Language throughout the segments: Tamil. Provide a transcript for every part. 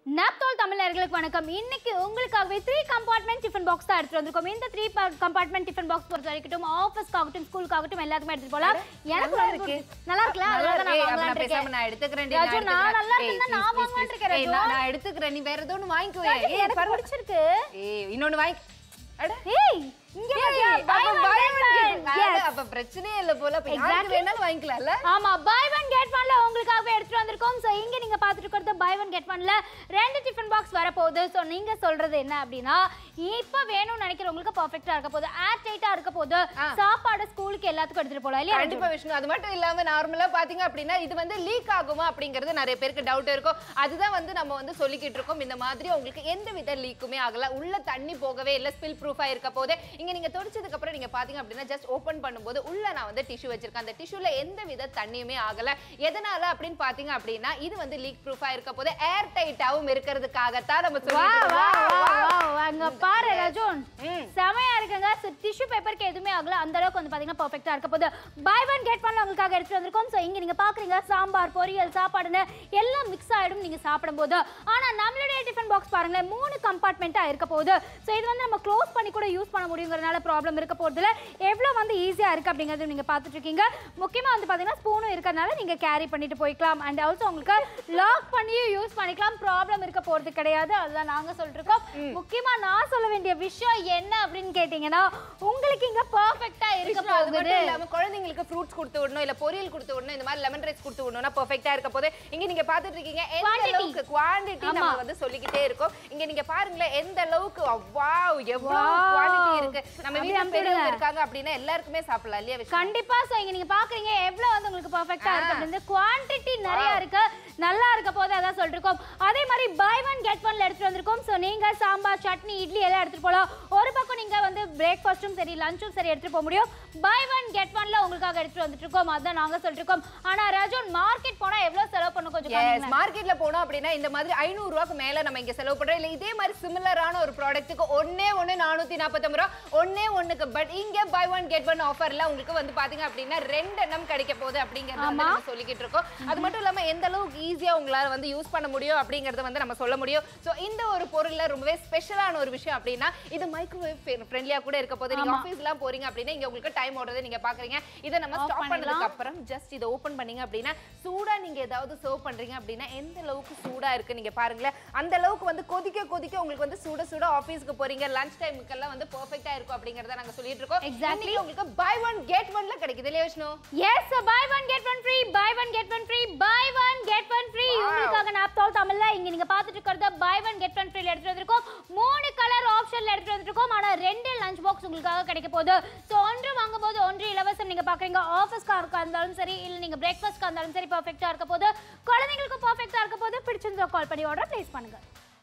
நாப்தோல் தமிழர்களுக்கு வணக்கம் இன்னைக்கு உங்களுக்காகவே த்ரீ கம்பார்ட்மெண்ட் டிஃபன் பாக்ஸ் தான் எடுத்துட்டு வந்திருக்கோம் இந்த த்ரீ கம்பார்ட்மெண்ட் டிஃபன் பாக்ஸ் பொறுத்த வரைக்கும் ஆஃபீஸ்க்காகட்டும் ஸ்கூலுக்காகட்டும் எல்லாத்துக்குமே எடுத்துட்டு போலாம் எனக்கு நல்லா ரொம்ப இருக்கு. பிடிக்கும். நல்லா இருக்குல்ல நல்லா அதனால இருக்கு. நான் அப்ப நான் வாங்கலாம்னு பேசாம இருக்கேன். நான் எடுத்துக்கிறேன் டி, ராஜு, நான் எடுத்துக்கிறேன். நல்லா ஏய், இருக்குன்னு please, நான் please, வாங்கலாம்னு please. இருக்கேன், ஏய், ராஜு. நான் நான் எடுத்துக்கிறேன் நீ வேற ஏதோ ஒன்று வாங்கிக்கோ ராஜு, ஏய் எனக்கு பரவாயில்ல. பிடிச்சிருக்கு ஏய் இன்னொன்னு வாங்கி அட ஏய் இங்க பாத்தியா? ஏய், Buy அப்ப one, buy get one one. get one. Yes. அப்ப பிரச்சனையே இல்ல போல அப்ப யாருக்கு Exactly. வேணாலும் வாங்கிக்கலாம்ல ஆமா பை ஒன் கெட் ஒன்ல உங்களுக்காகவே எடுத்துட்டு வந்திருக்கோம் சோ இங்க நீங்க பாத்துட்டு இருக்கிறது பை ஒன் கெட் ஒன்ல ரெண்டு டிஃபன் பாக்ஸ் வர போகுது சோ நீங்க சொல்றது என்ன அப்படின்னா இப்ப வேணும்னு நினைக்கிறவங்களுக்கு பெர்ஃபெக்ட்டா இருக்க போகுது ஏர் டைட்டா இருக்க போகுது ஆ. சாப்பாடு ஸ்கூலுக்கு எல்லாத்துக்கும் எடுத்துட்டு போலாம் இல்லையா கண்டிப்பா விஷ்ணு அது மட்டும் இல்லாம நார்மலா பாத்தீங்க அப்படின்னா இது வந்து லீக் ஆகுமா அப்படிங்கிறது நிறைய பேருக்கு டவுட் இருக்கும் அதுதான் வந்து நம்ம வந்து சொல்லிக்கிட்டு இருக்கோம் இந்த மாதிரி உங்களுக்கு எந்த வித லீக்குமே ஆகல உள்ள தண்ணி போகவே இல்ல ஸ்பில் ப்ரூஃபா இருக்க போது இங்க நீங்க தொடச்சதுக்கு அப்புறம் நீங்க பாத்தீங்க அப்படின்னா ஜஸ்ட் ஓபன் பண்ணும்போது உள்ள நான் வந்து டிஷ்யூ வச்சிருக்கேன் அந்த டிஷ்யூல எந்த வித தண்ணியுமே ஆகல எதனால அப்படின்னு பாத்தீங்க அப்படின்னா இது வந்து லீக் ப்ரூஃபா இருக்க போது ஏர் டைட்டாவும் இருக்கிறதுக்காகத்தான் நம்ம வா சொல்லிட்டு வா இருக்கோம். வா Wow, wow. வா அங்க பாரு ரஜோன் ம். செமையா இருக்குங்க டிஷ்யூ பேப்பருக்கு எதுவுமே ஆகல அந்த அளவுக்கு வந்து பாத்தீங்கன்னா பெர்ஃபெக்ட்டா இருக்க போகுது பை ஒன் கெட் ஒன்ல உங்களுக்காக எடுத்துட்டு வந்திருக்கோம் சோ இங்க நீங்க பாக்குறீங்க சாம்பார் பொரியல் சாப்பாடுன்னு எல்லாம் மிக்ஸ் ஆயிடும் நீங்க சாப்பிடும்போது ஆனா நம்மளுடைய டிஃபன் பாக்ஸ் பாருங்களேன் மூணு கம்பார்ட்மெண்ட்டா இருக்க போகுது சோ இது வந்து நம்ம க்ளோஸ் பண்ணி கூட யூஸ் பண்ண முடியுங்கிறதுனால ப்ராப்ளம் இருக்க போறதுல எவ்வளவு வந்து ஈஸியா இருக்கு அப்படிங்கறது நீங்க பாத்துட்டு இருக்கீங்க முக்கியமா வந்து பாத்தீங்கன்னா ஸ்பூனும் இருக்கறனால நீங்க கேரி பண்ணிட்டு போய்க்கலாம் அண்ட் ஆல்சோ உங்களுக்கு லாக் பண்ணியும் யூஸ் பண்ணிக்கலாம் ப்ராப்ளம் இருக்க போறது கிடையாது அதுதான் நாங்க சொல்லிட்டு இருக்கோம் முக்கியமா நான் சொல்ல வேண்டிய விஷயம் என்ன அப்படின்னு கேட்டீங்கன்னா உங்களுக்கு இங்க பெர்ஃபெக்ட்டா இருக்க விஷ்ணு, அது போகுது மட்டும் இல்லாம குழந்தைங்களுக்கு ஃப்ரூட்ஸ் கொடுத்து விடணும் இல்ல பொரியல் கொடுத்து விடணும் இந்த மாதிரி லெமன் ரைஸ் கொடுத்து விடணும்னா பெர்ஃபெக்ட்டா இருக்க போது இங்க நீங்க பாத்துட்டு இருக்கீங்க எந்த Quantity. அளவுக்கு குவாண்டிட்டி நம்ம ஆமா. வந்து சொல்லிக்கிட்டே இருக்கோம் இங்க நீங்க பாருங்களேன் எந்த அளவுக்கு வாவ் எவ்வளவு Wow. குவாண்டிட்டி இருக்கு நம்ம அப்படி வீட்ல அமுக்கிடுங்க. பெரியவங்க இருக்காங்க அப்படின்னா எல்லாருக்குமே சாப்பிடலாம் இல்லையா விஷ்ணு கண்டிப்பா சோ இங்க நீங்க பாக்குறீங்க எவ்வளவு வந்து உங்களுக்கு பெர்ஃபெக்ட்டா இருக்கு ஆ. அப்படின்னு குவாண்டிட்டி நிறைய இருக்கு நல்லா இருக்க போது அதான் சொல்லிட்டு இருக்கோம் அதே மாதிரி பை ஒன் கெட் ஒன்ல எடுத்துட்டு வந்திருக்கோம் சோ நீங்க சாம்பார் சட்னி இட்லி எல்லாம் எடுத்துட்டு போலாம் ஒரு பக்கம் நீங்க வந்து பிரேக்ஃபாஸ்ட்டும் சரி லஞ்சும் சரி எடுத்துட்டு போக முடியும் பை ஒன் கெட் ஒன்ல உங்களுக்காக எடுத்துட்டு வந்துட்டு இருக்கோம் அதான் நாங்க சொல்லிட்டு இருக்கோம் ஆனா ராஜன் மார்க்கெட் போனா எவ்வளவு செலவு பண்ண கொஞ்சம் எஸ் பாருங்களேன். மார்க்கெட்ல போனோம் அப்படின்னா இந்த மாதிரி ஐநூறு ரூபாய்க்கு மேல நம்ம இங்க செலவு பண்றோம் இல்ல இதே மாதிரி சிமிலரான ஒரு ப்ராடக்ட்டுக்கு ஒண்ணே ஒண்ணு நானூத்தி நாற்பத்தொம்பது ரூபா ஒண்ணே ஒண்ணுக்கு பட் இங்க பை ஒன் கெட் ஒன் ஆஃபர்ல உங்களுக்கு வந்து பாத்தீங்க அப்படின்னா ரெண்டு எண்ணம் கிடைக்க போகுது அப்படிங்கறத வந்து ஆமா. நம்ம சொல்லிக்கிட்டு இருக்கோம் அது மட்டும் இல்லாம எந்த அளவுக்கு ஈஸியா உங்களால வந்து யூஸ் பண்ண முடியும் அப்படிங்கறத வந்து நம்ம சொல்ல முடியும் சோ இந்த ஒரு பொருள்ல ரொம்பவே ஸ்பெஷலான ஒரு விஷயம் அப்படின்னா இது மைக்ரோவேவ் ஃப்ரெண்ட்லியா கூட இருக்க போது நீங்க ஆமா. ஆஃபீஸ்லாம் போறீங்க அப்படின்னா இங்க உங்களுக்கு டைம் ஓடுறதை நீங்க பாக்குறீங்க இதை நம்ம Off ஸ்டாப் பண்ணிடலாம். பண்ணதுக்கு அப்புறம் ஜஸ்ட் இதை ஓபன் பண்ணீங்க அப்படின்னா சூடா நீங்க ஏதாவது சர்வ் பண்றீங்க அப்படின்னா எந்த அளவுக்கு சூடா இருக்கு நீங்க பாருங்களேன் அந்த அளவுக்கு வந்து கொதிக்க கொதிக்க உங்களுக்கு வந்து சுட சுட ஆபீஸ்க்கு போறீங்க லஞ்ச் டைமுக்கெல்லாம் வந்து பெர்ஃபெக்ட்டா இருக்கும் அப்படிங்கறத நாங்க சொல்லிட்டு இருக்கோம் Exactly. இன்னைக்கு உங்களுக்கு பை ஒன் கெட் ஒன்ல கிடைக்குது இல்லையா Vishnu yes buy one get one free buy one get one free buy one get one free Wow. உங்களுக்காக நாப்தோல் தமிழ்ல இங்க நீங்க பாத்துட்டு இருக்கிறது பை ஒன் கெட் ஒன் ஃப்ரீல எடுத்துட்டு வந்திருக்கோம் மூணு கலர் ஆப்ஷன்ல எடுத்துட்டு வந்திருக்கோம் ஆனா ரெண்டு லஞ்ச் பாக்ஸ் உங்களுக்காக கிடைக்க போகுது சோ ஒன்று வாங்கும்போது ஒன்று இலவசம் நீங்க பாக்குறீங்க ஆஃபீஸ்க்கா இருக்கா இருந்தாலும் சரி இல்ல நீங்க பிரேக்ஃபாஸ்ட்க்கா இருந்தாலும் சரி பெர்ஃபெக்ட்டா இருக்க போது குழந்தைங்களுக்கு பெர்ஃபெக்ட்டா இருக்க போது பிடிச்சிருந்தா கால் பண்ணி ஆர்டர் ப்ளேஸ் பண்ணுங்க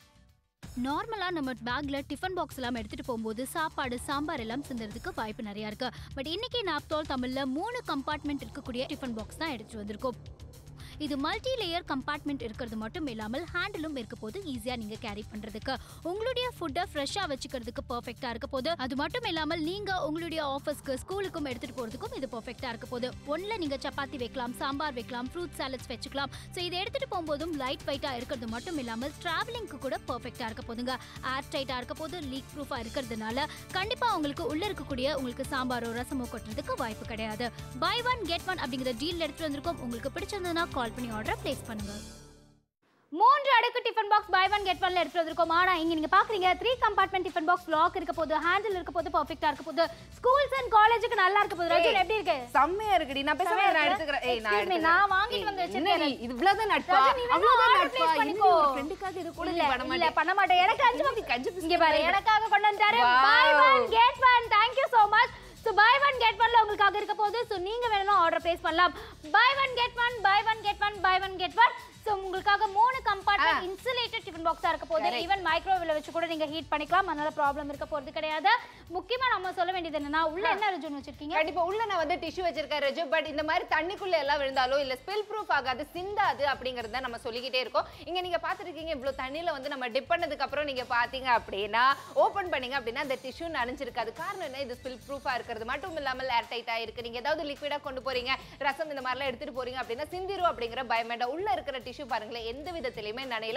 நார்மலாக நம்ம பேக்ல டிஃபன் பாக்ஸ் எல்லாம் எடுத்துட்டு போகும்போது சாப்பாடு சாம்பார் எல்லாம் சிந்துறதுக்கு வாய்ப்பு நிறைய இருக்கு பட் இன்னைக்கு நாப்தோல் தமிழ்ல மூணு கம்பார்ட்மெண்ட் இருக்கக்கூடிய டிஃபன் பாக்ஸ் தான் எடுத்துட்டு வந்திருக்கோம் இது மல்டி லேயர் கம்பார்ட்மெண்ட் இருக்கிறது மட்டும் இல்லாமல் ஹேண்டிலும் இருக்க போது ஈஸியா நீங்க கேரி பண்றதுக்கு உங்களுடைய ஃபுட்டை ஃப்ரெஷ்ஷா வச்சுக்கிறதுக்கு பெர்ஃபெக்ட்டா இருக்க போது அது மட்டும் இல்லாமல் நீங்க உங்களுடைய ஆஃபீஸ்க்கு ஸ்கூலுக்கும் எடுத்துட்டு போறதுக்கும் இது பெர்ஃபெக்ட்டா இருக்க போது ஒன்ல நீங்க சப்பாத்தி வைக்கலாம் சாம்பார் வைக்கலாம் ஃப்ரூட் சாலட்ஸ் வச்சுக்கலாம் ஸோ இதை எடுத்துட்டு போகும்போதும் லைட் வெயிட்டா இருக்கிறது மட்டும் இல்லாமல் டிராவலிங்க்கு கூட பெர்ஃபெக்ட்டா இருக்க போதுங்க ஏர் டைட்டா இருக்க போது லீக் ப்ரூஃபா இருக்கிறதுனால கண்டிப்பா உங்களுக்கு உள்ள இருக்கக்கூடிய உங்களுக்கு சாம்பாரோ ரசமோ கொட்டுறதுக்கு வாய்ப்பு கிடையாது பை ஒன் கெட் ஒன் அப்படிங்கிற டீல் எடுத்துட்டு வந்திருக்கோம் உங்களுக்கு பிடிச்சிருந்ததுன்னா கால் பண்ணி ஆர்டர் பிளேஸ் பண்ணுங்க மூன்று அடுக்கு tiffin box buy one get ஒன்ல எடுத்து வந்திருக்கோம் ஆனா இங்க நீங்க பாக்குறீங்க three compartment tiffin box lock இருக்க போது ஹேண்டில் இருக்க போது பெர்ஃபெக்ட்டா இருக்க போது ஸ்கூல்ஸ் அண்ட் காலேஜுக்கு நல்லா இருக்க போது ரஜினி எப்படி இருக்கு செம்மையா இருக்குடி நான் பேசாம செம்மையா நான் இருக்கு. எடுத்துக்கிறேன் ஏய் நான் Excuse me, எடுத்துக்கிறேன். நான் வாங்கிட்டு ஏய், வந்து என்ன வச்சிருக்கேன். நீ, இது இவ்வளவுதான் நட்பா ராஜு, நீ வேணா அவ்வளவுதான் order நட்பா place இன்னும் பண்ணிக்கோ. ஒரு ஃப்ரெண்டுக்காக இது கூட நீ இல்ல, பண்ண இல்ல, மாட்டே பண்ண மாட்டேன் எனக்கு அஞ்சு கஞ்சி கஞ்சி இங்க பாரு எனக்காக கொண்டு வந்தாரு Wow. Buy one get one thank you so much so buy one get ஒன்ல உங்களுக்காக இருக்க போது ஸோ நீங்க வேணும்னா ஆர்டர் பிளேஸ் பண்ணலாம் buy one get one buy one get one buy one get one so உங்களுக்காக மூணு கம்பார்ட்மெண்ட் ஆ. இன்சுலேட்டட் டிஃபன் பாக்ஸா இருக்க போது Correct. ஈவன் மைக்ரோவேவ்ல வச்சு கூட நீங்க ஹீட் பண்ணிக்கலாம் அதனால ப்ராப்ளம் இருக்க போறது கிடையாது முக்கியமா நம்ம சொல்ல வேண்டியது என்னன்னா உள்ள என்ன ரிஜுன் வச்சிருக்கீங்க கண்டிப்பா உள்ள நான் வந்து டிஷ்யூ வச்சிருக்கேன் ரஜு பட் இந்த மாதிரி தண்ணிக்குள்ள எல்லாம் விழுந்தாலோ இல்ல ஸ்பில் ப்ரூஃப் ஆகாது சிந்தாது அப்படிங்கறத நம்ம சொல்லிக்கிட்டே இருக்கோம் இங்க நீங்க பாத்துருக்கீங்க இவ்வளவு தண்ணியில வந்து நம்ம டிப் பண்ணதுக்கு அப்புறம் நீங்க பாத்தீங்க அப்படின்னா ஓபன் பண்ணீங்க அப்படின்னா அந்த டிஷ்யூ நனைஞ்சிருக்காது காரணம் என்ன இது ஸ்பில் ப்ரூஃபா இருக்கிறது மட்டும் இல்லாமல் ஏர் டைட்டா இருக்கு நீங்க ஏதாவது லிக்விடா கொண்டு போறீங்க ரசம் இந்த மாதிரிலாம் எடுத்துட்டு போறீங்க அப்படின்னா சிந்திரும் அப்படிங்கிற பயம் வேண்டாம் உள்ள இருக்கிற டிஷ்யூ பாருங்களேன் எந்த விதத்திலையுமே நனையல காரணம்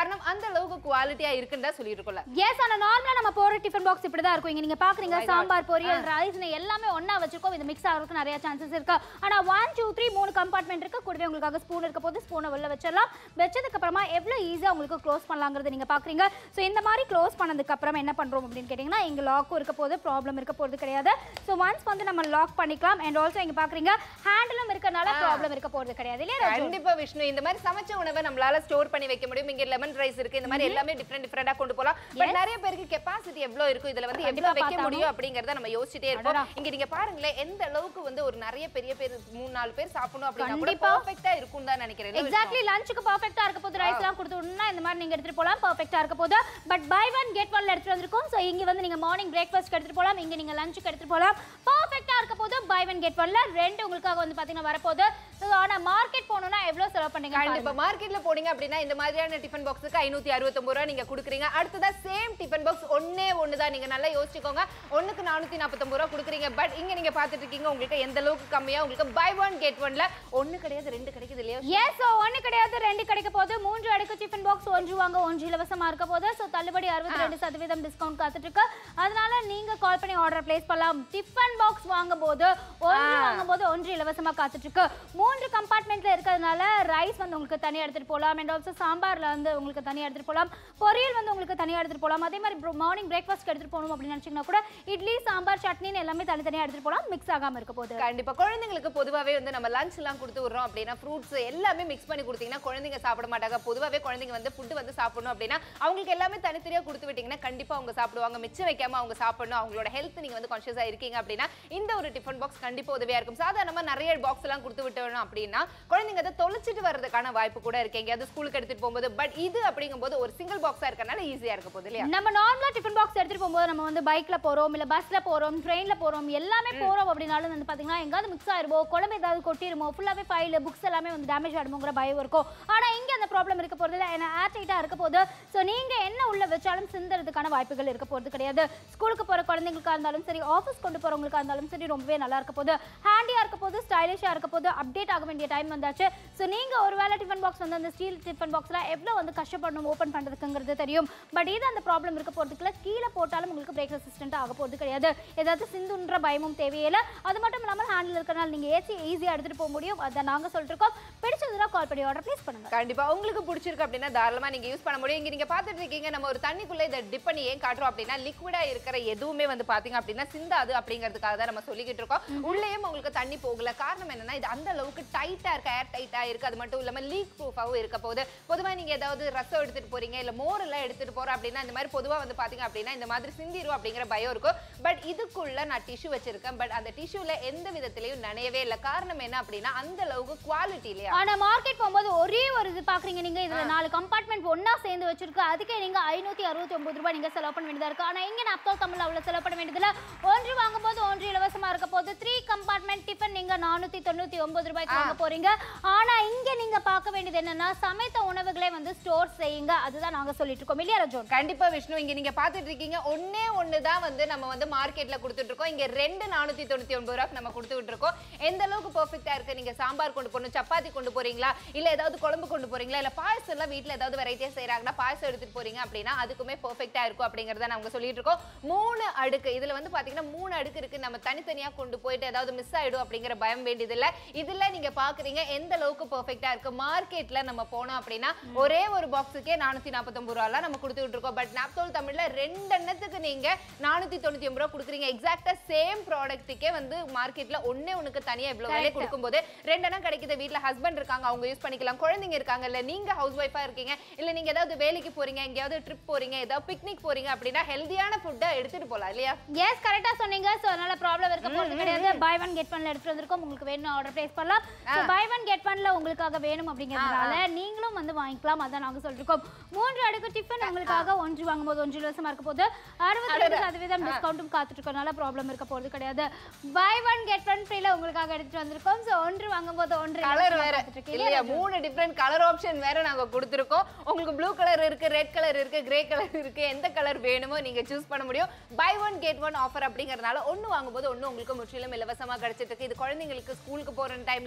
காரணம் அந்த அளவுக்கு குவாலிட்டியா இருக்குன்னு தான் சொல்லிட்டு இருக்கோம்ல எஸ் ஆனா நார்மலா நம்ம போற டிஃபன் பாக்ஸ் இப்படி தான் இருக்கும் இங்க நீங்க பாக்குறீங்க Oh my God. சாம்பார் பொரியல் ரைஸ் எல்லாமே ஒண்ணா வச்சிருக்கோம் இது மிக்ஸ் ஆகிறதுக்கு நிறைய சான்சஸ் இருக்கு ஆனா ஒன் டூ த்ரீ மூணு கம்பார்ட்மெண்ட் இருக்கு கூடவே உங்களுக்காக ஸ்பூன் இருக்க போது ஸ்பூனை வெளில வச்சிடலாம் வச்சதுக்கு அப்புறமா எவ்வளவு ஈஸியா உங்களுக்கு க்ளோஸ் பண்ணலாங்கிறது நீங்க பாக்குறீங்க ஸோ இந்த மாதிரி க்ளோஸ் பண்ணதுக்கு அப்புறம் என்ன பண்றோம் அப்படின்னு கேட்டீங்கன்னா இங்க லாக்கும் இருக்க போது ப்ராப்ளம் இருக்க போறது கிடையாது ஸோ ஒன்ஸ் வந்து நம்ம லாக் பண்ணிக்கலாம் அண்ட் ஆல்சோ இங்க பாக்குறீங்க ஹேண்டிலும் இருக்கறனால ப்ராப்ளம் இருக்க போறது கிடையாது இல்லையா ராஜு? கண்டிப்பா விஷ்ணு இந்த மாதிரி சமைச்ச உணவை நம்மளால ஸ்டோர் பண்ணி வைக்க முடியும் இங்க லெமன் ரைஸ் இருக்கு இந்த மாதிரி எல்லாமே டிஃப்ரெண்ட் டிஃப்ரெண்டா கொண்டு போலாம் பட் நிறைய பேருக்கு கெபாசிட்டி எவ்வளவு இருக்கும் இதுல வந்து கண்டிப்பா எவ்வளவு வைக்க பார்த்தாலும். முடியும் அப்படிங்கறத நம்ம யோசிச்சுட்டே இருப்போம் அடடா. இங்க நீங்க பாருங்களேன் எந்த அளவுக்கு வந்து ஒரு நிறைய பெரிய பேர் மூணு நாலு பேர் சாப்பிடணும் அப்படின்னா கூட கண்டிப்பா. பெர்ஃபெக்ட்டா இருக்கும் தான் நினைக்கிறேன் இல்ல விஷ்ணு? எக்ஸாக்ட்லி லஞ்சுக்கு பர்ஃபெக்ட்டா இருக்க போது ரைஸ் எல்லாம் கொடுத்துடணும்னா இந்த மாதிரி நீங்க எடுத்துட்டு போலாம் பர்ஃபெக்ட்டா இருக்க போது பட் பை ஒன் கெட் ஒன்ல எடுத்துட்டு வந்திருக்கோம் சோ இங்க வந்து நீங்க மார்னிங் பிரேக்ஃபாஸ்ட் எடுத்துட்டு போலாம் இங்க நீங்க லஞ்சுக்கு எடுத்துட்டு போலாம் பர்ஃபெக்ட்டா இருக்க போது பை ஒன் கெட் ஒன்ல ரெண்டு உங்களுக்காக வந்து பாத்தீங்கன்னா வரப்போகுது ஸோ ஆனா மார்க்கெட் போகணும்னா எவ்வளவு செலவு பண்ணீங்க கண்டிப்பா மார்க்கெட்ல போனீங்க அப்படின்னா இந்த மாதிரியான டிஃபன் பாக்ஸுக்கு ஐநூத்தி அறுபத்தொன்பது ரூபா நீங்க கொடுக்குறீங்க அடுத்ததா சேம் டிஃபன் பாக்ஸ் ஒன்னே ஒன்னு தான் நீங்க நல்லா யோசிச்சுக்கோங்க ஒண்ணுக்கு நானூத்தி நாற்பத்தொன்பது ரூபா கொடுக்குறீங்க பட் இங்க நீங்க பாத்துட்டு இருக்கீங்க உங்களுக்கு எந்த அளவுக்கு கம்மியா உங்களுக்கு பை ஒன் கெட் ஒன்ல ஒன்னு கிடையாது ரெண்டு கிடைக்குது இல்லையா எஸ் ஸோ ஒன்று கிடையாது ரெண்டு கிடைக்க போகுது மூன்று அடுக்கு டிஃபன் பாக்ஸ் ஒன்று வாங்க ஒன்று இலவசமா இருக்க போது ஸோ தள்ளுபடி அறுபத்தி ரெண்டு சதவீதம் டிஸ்கவுண்ட் காத்துட்டு இருக்கு அதனால நீங்க கால் பண்ணி ஆர்டர் பிளேஸ் பண்ணலாம் டிஃபன் பாக்ஸ் வாங்கும் போது ஒன்று வாங்கும் போது ஒன்று இலவசமா காத்துட்டு இருக்கு மூன்று கம்பார்ட்மெண்ட்ல இருக்கிறதுனால ரைஸ் வந்து உங்களுக்கு தனியா எடுத்துட்டு போகலாம் அண்ட் ஆல்சோ சாம்பார்ல வந்து உங்களுக்கு தனியா எடுத்துட்டு போகலாம் பொரியல் வந்து உங்களுக்கு தனியா எடுத்துட்டு போகலாம் அதே மாதிரி மார்னிங் பிரேக்ஃபாஸ்ட் எடுத்துட்டு போகணும் அப்படின்னு நினைச்சீங்கன்னா கூட இட்லி சாம்பார் சட்னின்னு எல்லாமே தனித்தனியா எடுத்துட்டு போகலாம் மிக்ஸ் ஆகாம இருக்க போகுது கண்டிப்பா குழந்தைங்களுக்கு பொதுவாவே வந்து நம்ம லஞ்ச் எல்லாம் கொடுத்து விடுறோம் அப்படின்னா ஃப்ரூட்ஸ் எல்லாமே மிக்ஸ் பண்ணி கொடுத்தீங்கன்னா குழந்தைங்க சாப்பிட மாட்டாங்க பொதுவாவே குழந்தைங்க வந்து ஃபுட் வந்து சாப்பிடணும் அப்படின்னா அவங்களுக்கு எல்லாமே தனித்தனியா கொடுத்து விட்டீங்கன்னா கண்டிப்பா அவங்க சாப்பிடுவாங்க மிச்சம் வைக்காம அவங்க சாப்பிடணும் அவங்களோட ஹெல்த் நீங்க வந்து கான்ஷியஸா இருக்கீங்க அப்படின்னா இந்த ஒரு டிஃபன் பாக்ஸ் கண்டிப்பா உதவியா இருக்கும் சாதாரணமா நிறைய பாக்ஸ் எல்லாம் கொடுத்து விட்டோம் அப்படின்னா குழந்தைங்க அதை தொலைச்சிட்டு வர்றதுக்கான வாய்ப்பு கூட இருக்கு எங்கேயாவது ஸ்கூலுக்கு எடுத்துட்டு போகும்போது பட் இது அப்படிங்கும்போது ஒரு சிங்கிள் பாக்ஸா இருக்கறனால ஈஸியா இருக்க போகுது இல்லையா நம்ம நார்மலா டிஃபன் பாக்ஸ் எடுத்துட்டு போகும்போது நம்ம வந்து பைக்ல போறோம் இல்ல பஸ்ல போறோம் ட்ரெயின்ல போறோம் எல்லாமே போறோம் அப்படின்னாலும் வந்து பாத்தீங்கன்னா எங்காவது மிக்ஸ் ஆயிருமோ குழம்பு ஏதாவது கொட்டிருமோ ஃபுல்லாவே ஃபைல் புக்ஸ் எல்லாமே வந்து டேமேஜ் ஆயிடுமோங்கிற பயம் இருக்கும் ஆனா இங்க அந்த ப்ராப்ளம் இருக்க போறது இல்ல ஏன்னா ஏர் டைட்டா இருக்க போது சோ நீங்க என்ன உள்ள வச்சாலும் சிந்தறதுக்கான வாய்ப்புகள் இருக்க போறது கிடையாது ஸ்கூலுக்கு போற குழந்தைங்களுக்கா இருந்தாலும் சரி ஆஃபீஸ் கொண்டு போறவங்களுக்கா இருந்தாலும் சரி ரொம்பவே நல்லா இருக்க போது ஹேண்டியா இருக்க போது ஸ்டைலிஷா இருக்க போது அப்டேட் ஆக வேண்டிய டைம் வந்தாச்சு சோ நீங்க ஒரு வேளை டிஃபன் பாக்ஸ் வந்து அந்த ஸ்டீல் டிஃபன் பாக்ஸ்ல எவ்வளவு வந்து கஷ்டப்படணும் ஓபன் பண்றதுக்குங்கிறது தெரியும் பட் இது அந்த ப்ராப்ளம் இருக்க போறதுக்குள்ள கீழே போட்டாலும் உங்களுக்கு பிரேக் ரெசிஸ்டன்ட் ஆக போறது கிடையாது ஏதாவது சிந்துன்ற பயமும் தேவையில்லை அது மட்டும் இல்லாமல் ஹேண்டில் இருக்கறனால நீங்க ஏசி ஈஸியா எடுத்துட்டு போக முடியும் அதை நாங்க சொல்லிட்டு இருக்கோம் பிடிச்சதுனா கால் பண்ணி ஆர்டர் ப்ளேஸ் பண்ணுங்க கண்டிப்பா உங்களுக்கு பிடிச்சிருக்கு அப்படின்னா தாராளமா நீங்க யூஸ் பண்ண முடியும் இங்க நீங்க பாத்துட்டு இருக்கீங்க நம்ம ஒரு தண்ணிக்குள்ள இதை டிப் பண்ணி ஏன் காட்டுறோம் அப்படின்னா லிக்விடா இருக்கிற எதுவுமே வந்து பாத்தீங்க அப்படின்னா சிந்தாது அப்படிங்கிறதுக்காக தான் நம்ம சொல்லிக்கிட்டு இருக்கோம் உள்ளேயும் உங்களுக்கு தண்ணி போகல காரணம் என்னன்னா இது அந்த அளவுக்கு டைட்டா இருக்கு ஏர் டைட்டா இருக்கு அது மட்டும் இல்லாம லீக் ப்ரூஃபாவும் இருக்க போகுது பொதுவா நீங்க ஏதாவது ரசம் எடுத்துட்டு போறீங்க இல்ல மோர் எல்லாம் எடுத்துட்டு போறோம் அப்படின்னா இந்த மாதிரி பொதுவா வந்து பாத்தீங்க அப்படின்னா இந்த மாதிரி சிந்திரும் அப்படிங்கிற பயம் இருக்கும் பட் இதுக்குள்ள நான் டிஷ்யூ வச்சிருக்கேன் பட் அந்த டிஷ்யூல எந்த விதத்திலையும் நனையவே இல்லை காரணம் என்ன அப்படின்னா அந்த அளவுக்கு குவாலிட்டி இல்லையா ஆனா மார்க்கெட் போகும்போது ஒரே ஒரு இது பாக்குறீங்க நீங்க இதுல நாலு கம்பார்ட்மெண்ட் ஒண்ணா சேர்ந்து வச்சிருக்கு அதுக்கே நீங்க ஐநூத்தி அறுபத்தி ஒன்பது ரூபாய் நீங்க செலவு பண்ண வேண்டியதா இருக்கு ஆனா இங்க நாப்தோ தமிழ் அவ்வளவு செலவு பண்ண வேண்டியதுல ஒன்று வாங்கும்போது ஒன்று இலவசமா இருக்க போது த்ரீ கம்பார்ட்மெண்ட் டிஃபன் நீங்க நானூத்தி தொண்ணூத்தி ஒன்பது ரூபாய்க்கு வாங்க போறீங்க ஆனா இங்க நீங்க பார்க்க வேண்டியது என்னன்னா சமைத்த உணவுகளே வந்து ஸ்டோர் செய்யுங்க அதுதான் நாங்க சொல்லிட்டு இருக்கோம் இல்லையா ரஜோன் கண்டிப்பா விஷ்ணு இங்க நீங்க பாத்துட்டு இருக்கீங்க ஒண்ணே ஒண்ணு தான் வந்து நம்ம வந்து மார்க்கெட்ல கொடுத்துட்டு இருக்கோம் இங்க ரெண்டு நானூத்தி தொண்ணூத்தி ஒன்பது ரூபாய்க்கு நம்ம கொடுத்துட்டு இருக்கோம் எந்த அளவுக்கு பெர்ஃபெக்ட்டா இருக்கு நீங்க சாம்பார் கொண்டு போகணும் சப்பாத்தி கொண்டு போறீங்களா இல்ல ஏதாவது குழம்பு கொண்டு போறீங்களா இல்ல பாயசம் எல்லாம் வீட்ல ஏதாவது வெரைட்டியா செய்யறாங்கன்னா பாயசம் எடுத்துட்டு போறீங்க அப்படின்னா அதுக்குமே பெர்ஃபெக்ட்டா இருக்கும் அப்படிங்கறத நாங்க சொல்லிட்டு இருக்கோம் மூணு அடுக்கு இதுல வந்து பாத்தீங்கன்னா மூணு அடுக்கு இருக்கு நம்ம தனித்தனியா கொண்டு போயிட்டு ஏதாவது மிஸ் ஆயிடும் அப்படிங்கிற பயம் வேண்டியது இல்ல இதுல நீங்க பாக்குறீங்க எந்த அளவுக்கு பெர்ஃபெக்ட்டா இருக்கு மார்க்கெட்ல நம்ம போனோம் அப்படின்னா ஒரே ஒரு பாக்ஸுக்கே நானூத்தி நாற்பத்தொன்பது ரூபாய் நம்ம கொடுத்துட்டு இருக்கோம் பட் நாப்தோல் தமிழ்ல ரெண்டு எண்ணத்துக்கு நீங்க நானூத்தி தொண்ணூத்தி ஒன்பது ரூபா கொடுக்குறீங்க எக்ஸாக்டா சேம் ப்ராடக்ட்டுக்கே வந்து மார்க்கெட்ல ஒண்ணே ஒண்ணுக்கு தனியா இவ்வளவு விலை Correct. கொடுக்கும்போது ரெண்டு எண்ணம் கிடைக்குது வீட்ல ஹஸ்பண்ட் இருக்காங்க அவங்க யூஸ் பண்ணிக்கலாம் குழந்தைங்க இருக்காங்க இல்ல நீங்க ஹவுஸ் ஒய்ஃபா இருக்கீங்க இல்ல நீங்க ஏதாவது வேலைக்கு போறீங்க எங்கேயாவது ட்ரிப் போறீங்க ஏதாவது பிக்னிக் போறீங்க அப்படின்னா ஹெல்தியான ஃபுட்டை எடுத்துட்டு போலாம் இல்லையா எஸ் கரெக்டா சொன்னீங்க சோ அதனால ப்ராப்ளம் இருக்க போறது கிடையாது பை ஒன் கெட் ஒன்ல எடுத்துட்டு வந்திருக்கோம் உங்களுக்கு வேணும் ஆர்டர் பிளேஸ் பண்ணலாம் சோ பை ஒன் கெட் ஒன்ல உங்களுக்காக வேணும் அப்படிங்கறதுனால நீங்களும் வந்து வாங்கிக்கலாம் அதான் நாங்க சொல்லிருக்கோம் மூன்று அடுக்கு டிஃபன் உங்களுக்காக ஒன்று வாங்கும்போது ஒன்று இலவசமா இருக்க போது அறுபத்தி ரெண்டு சதவீதம் டிஸ்கவுண்ட்டும் காத்துட்டு இருக்கறனால ப்ராப்ளம் இருக்க போறது கிடையாது பை ஒன் கெட் ஒன் ஃப்ரீல உங்களுக்காக எடுத்துட்டு வந்திருக்கோம் சோ ஒன்று வாங்கும்போது ஒன்று கலர் இலவசமா வேற காத்துட்டு இருக்கு. இல்லையா மூணு டிஃப்ரெண்ட் கலர் ஆப்ஷன் வேற நாங்க கொடுத்துருக்கோம் உங்களுக்கு ப்ளூ கலர் இருக்கு ரெட் கலர் இருக்கு கிரே கலர் இருக்கு எந்த கலர் வேணுமோ நீங்க சூஸ் பண்ண முடியும் buy one get one offer அப்படிங்கறதுனால ஒன்னு வாங்கும்போது ஒன்னு உங்களுக்கு முற்றிலும் இலவசமா கிடைச்சிட்டு இருக்கு இது குழந்தைங்களுக்கு ஸ்கூலுக்கு போற டைம்ல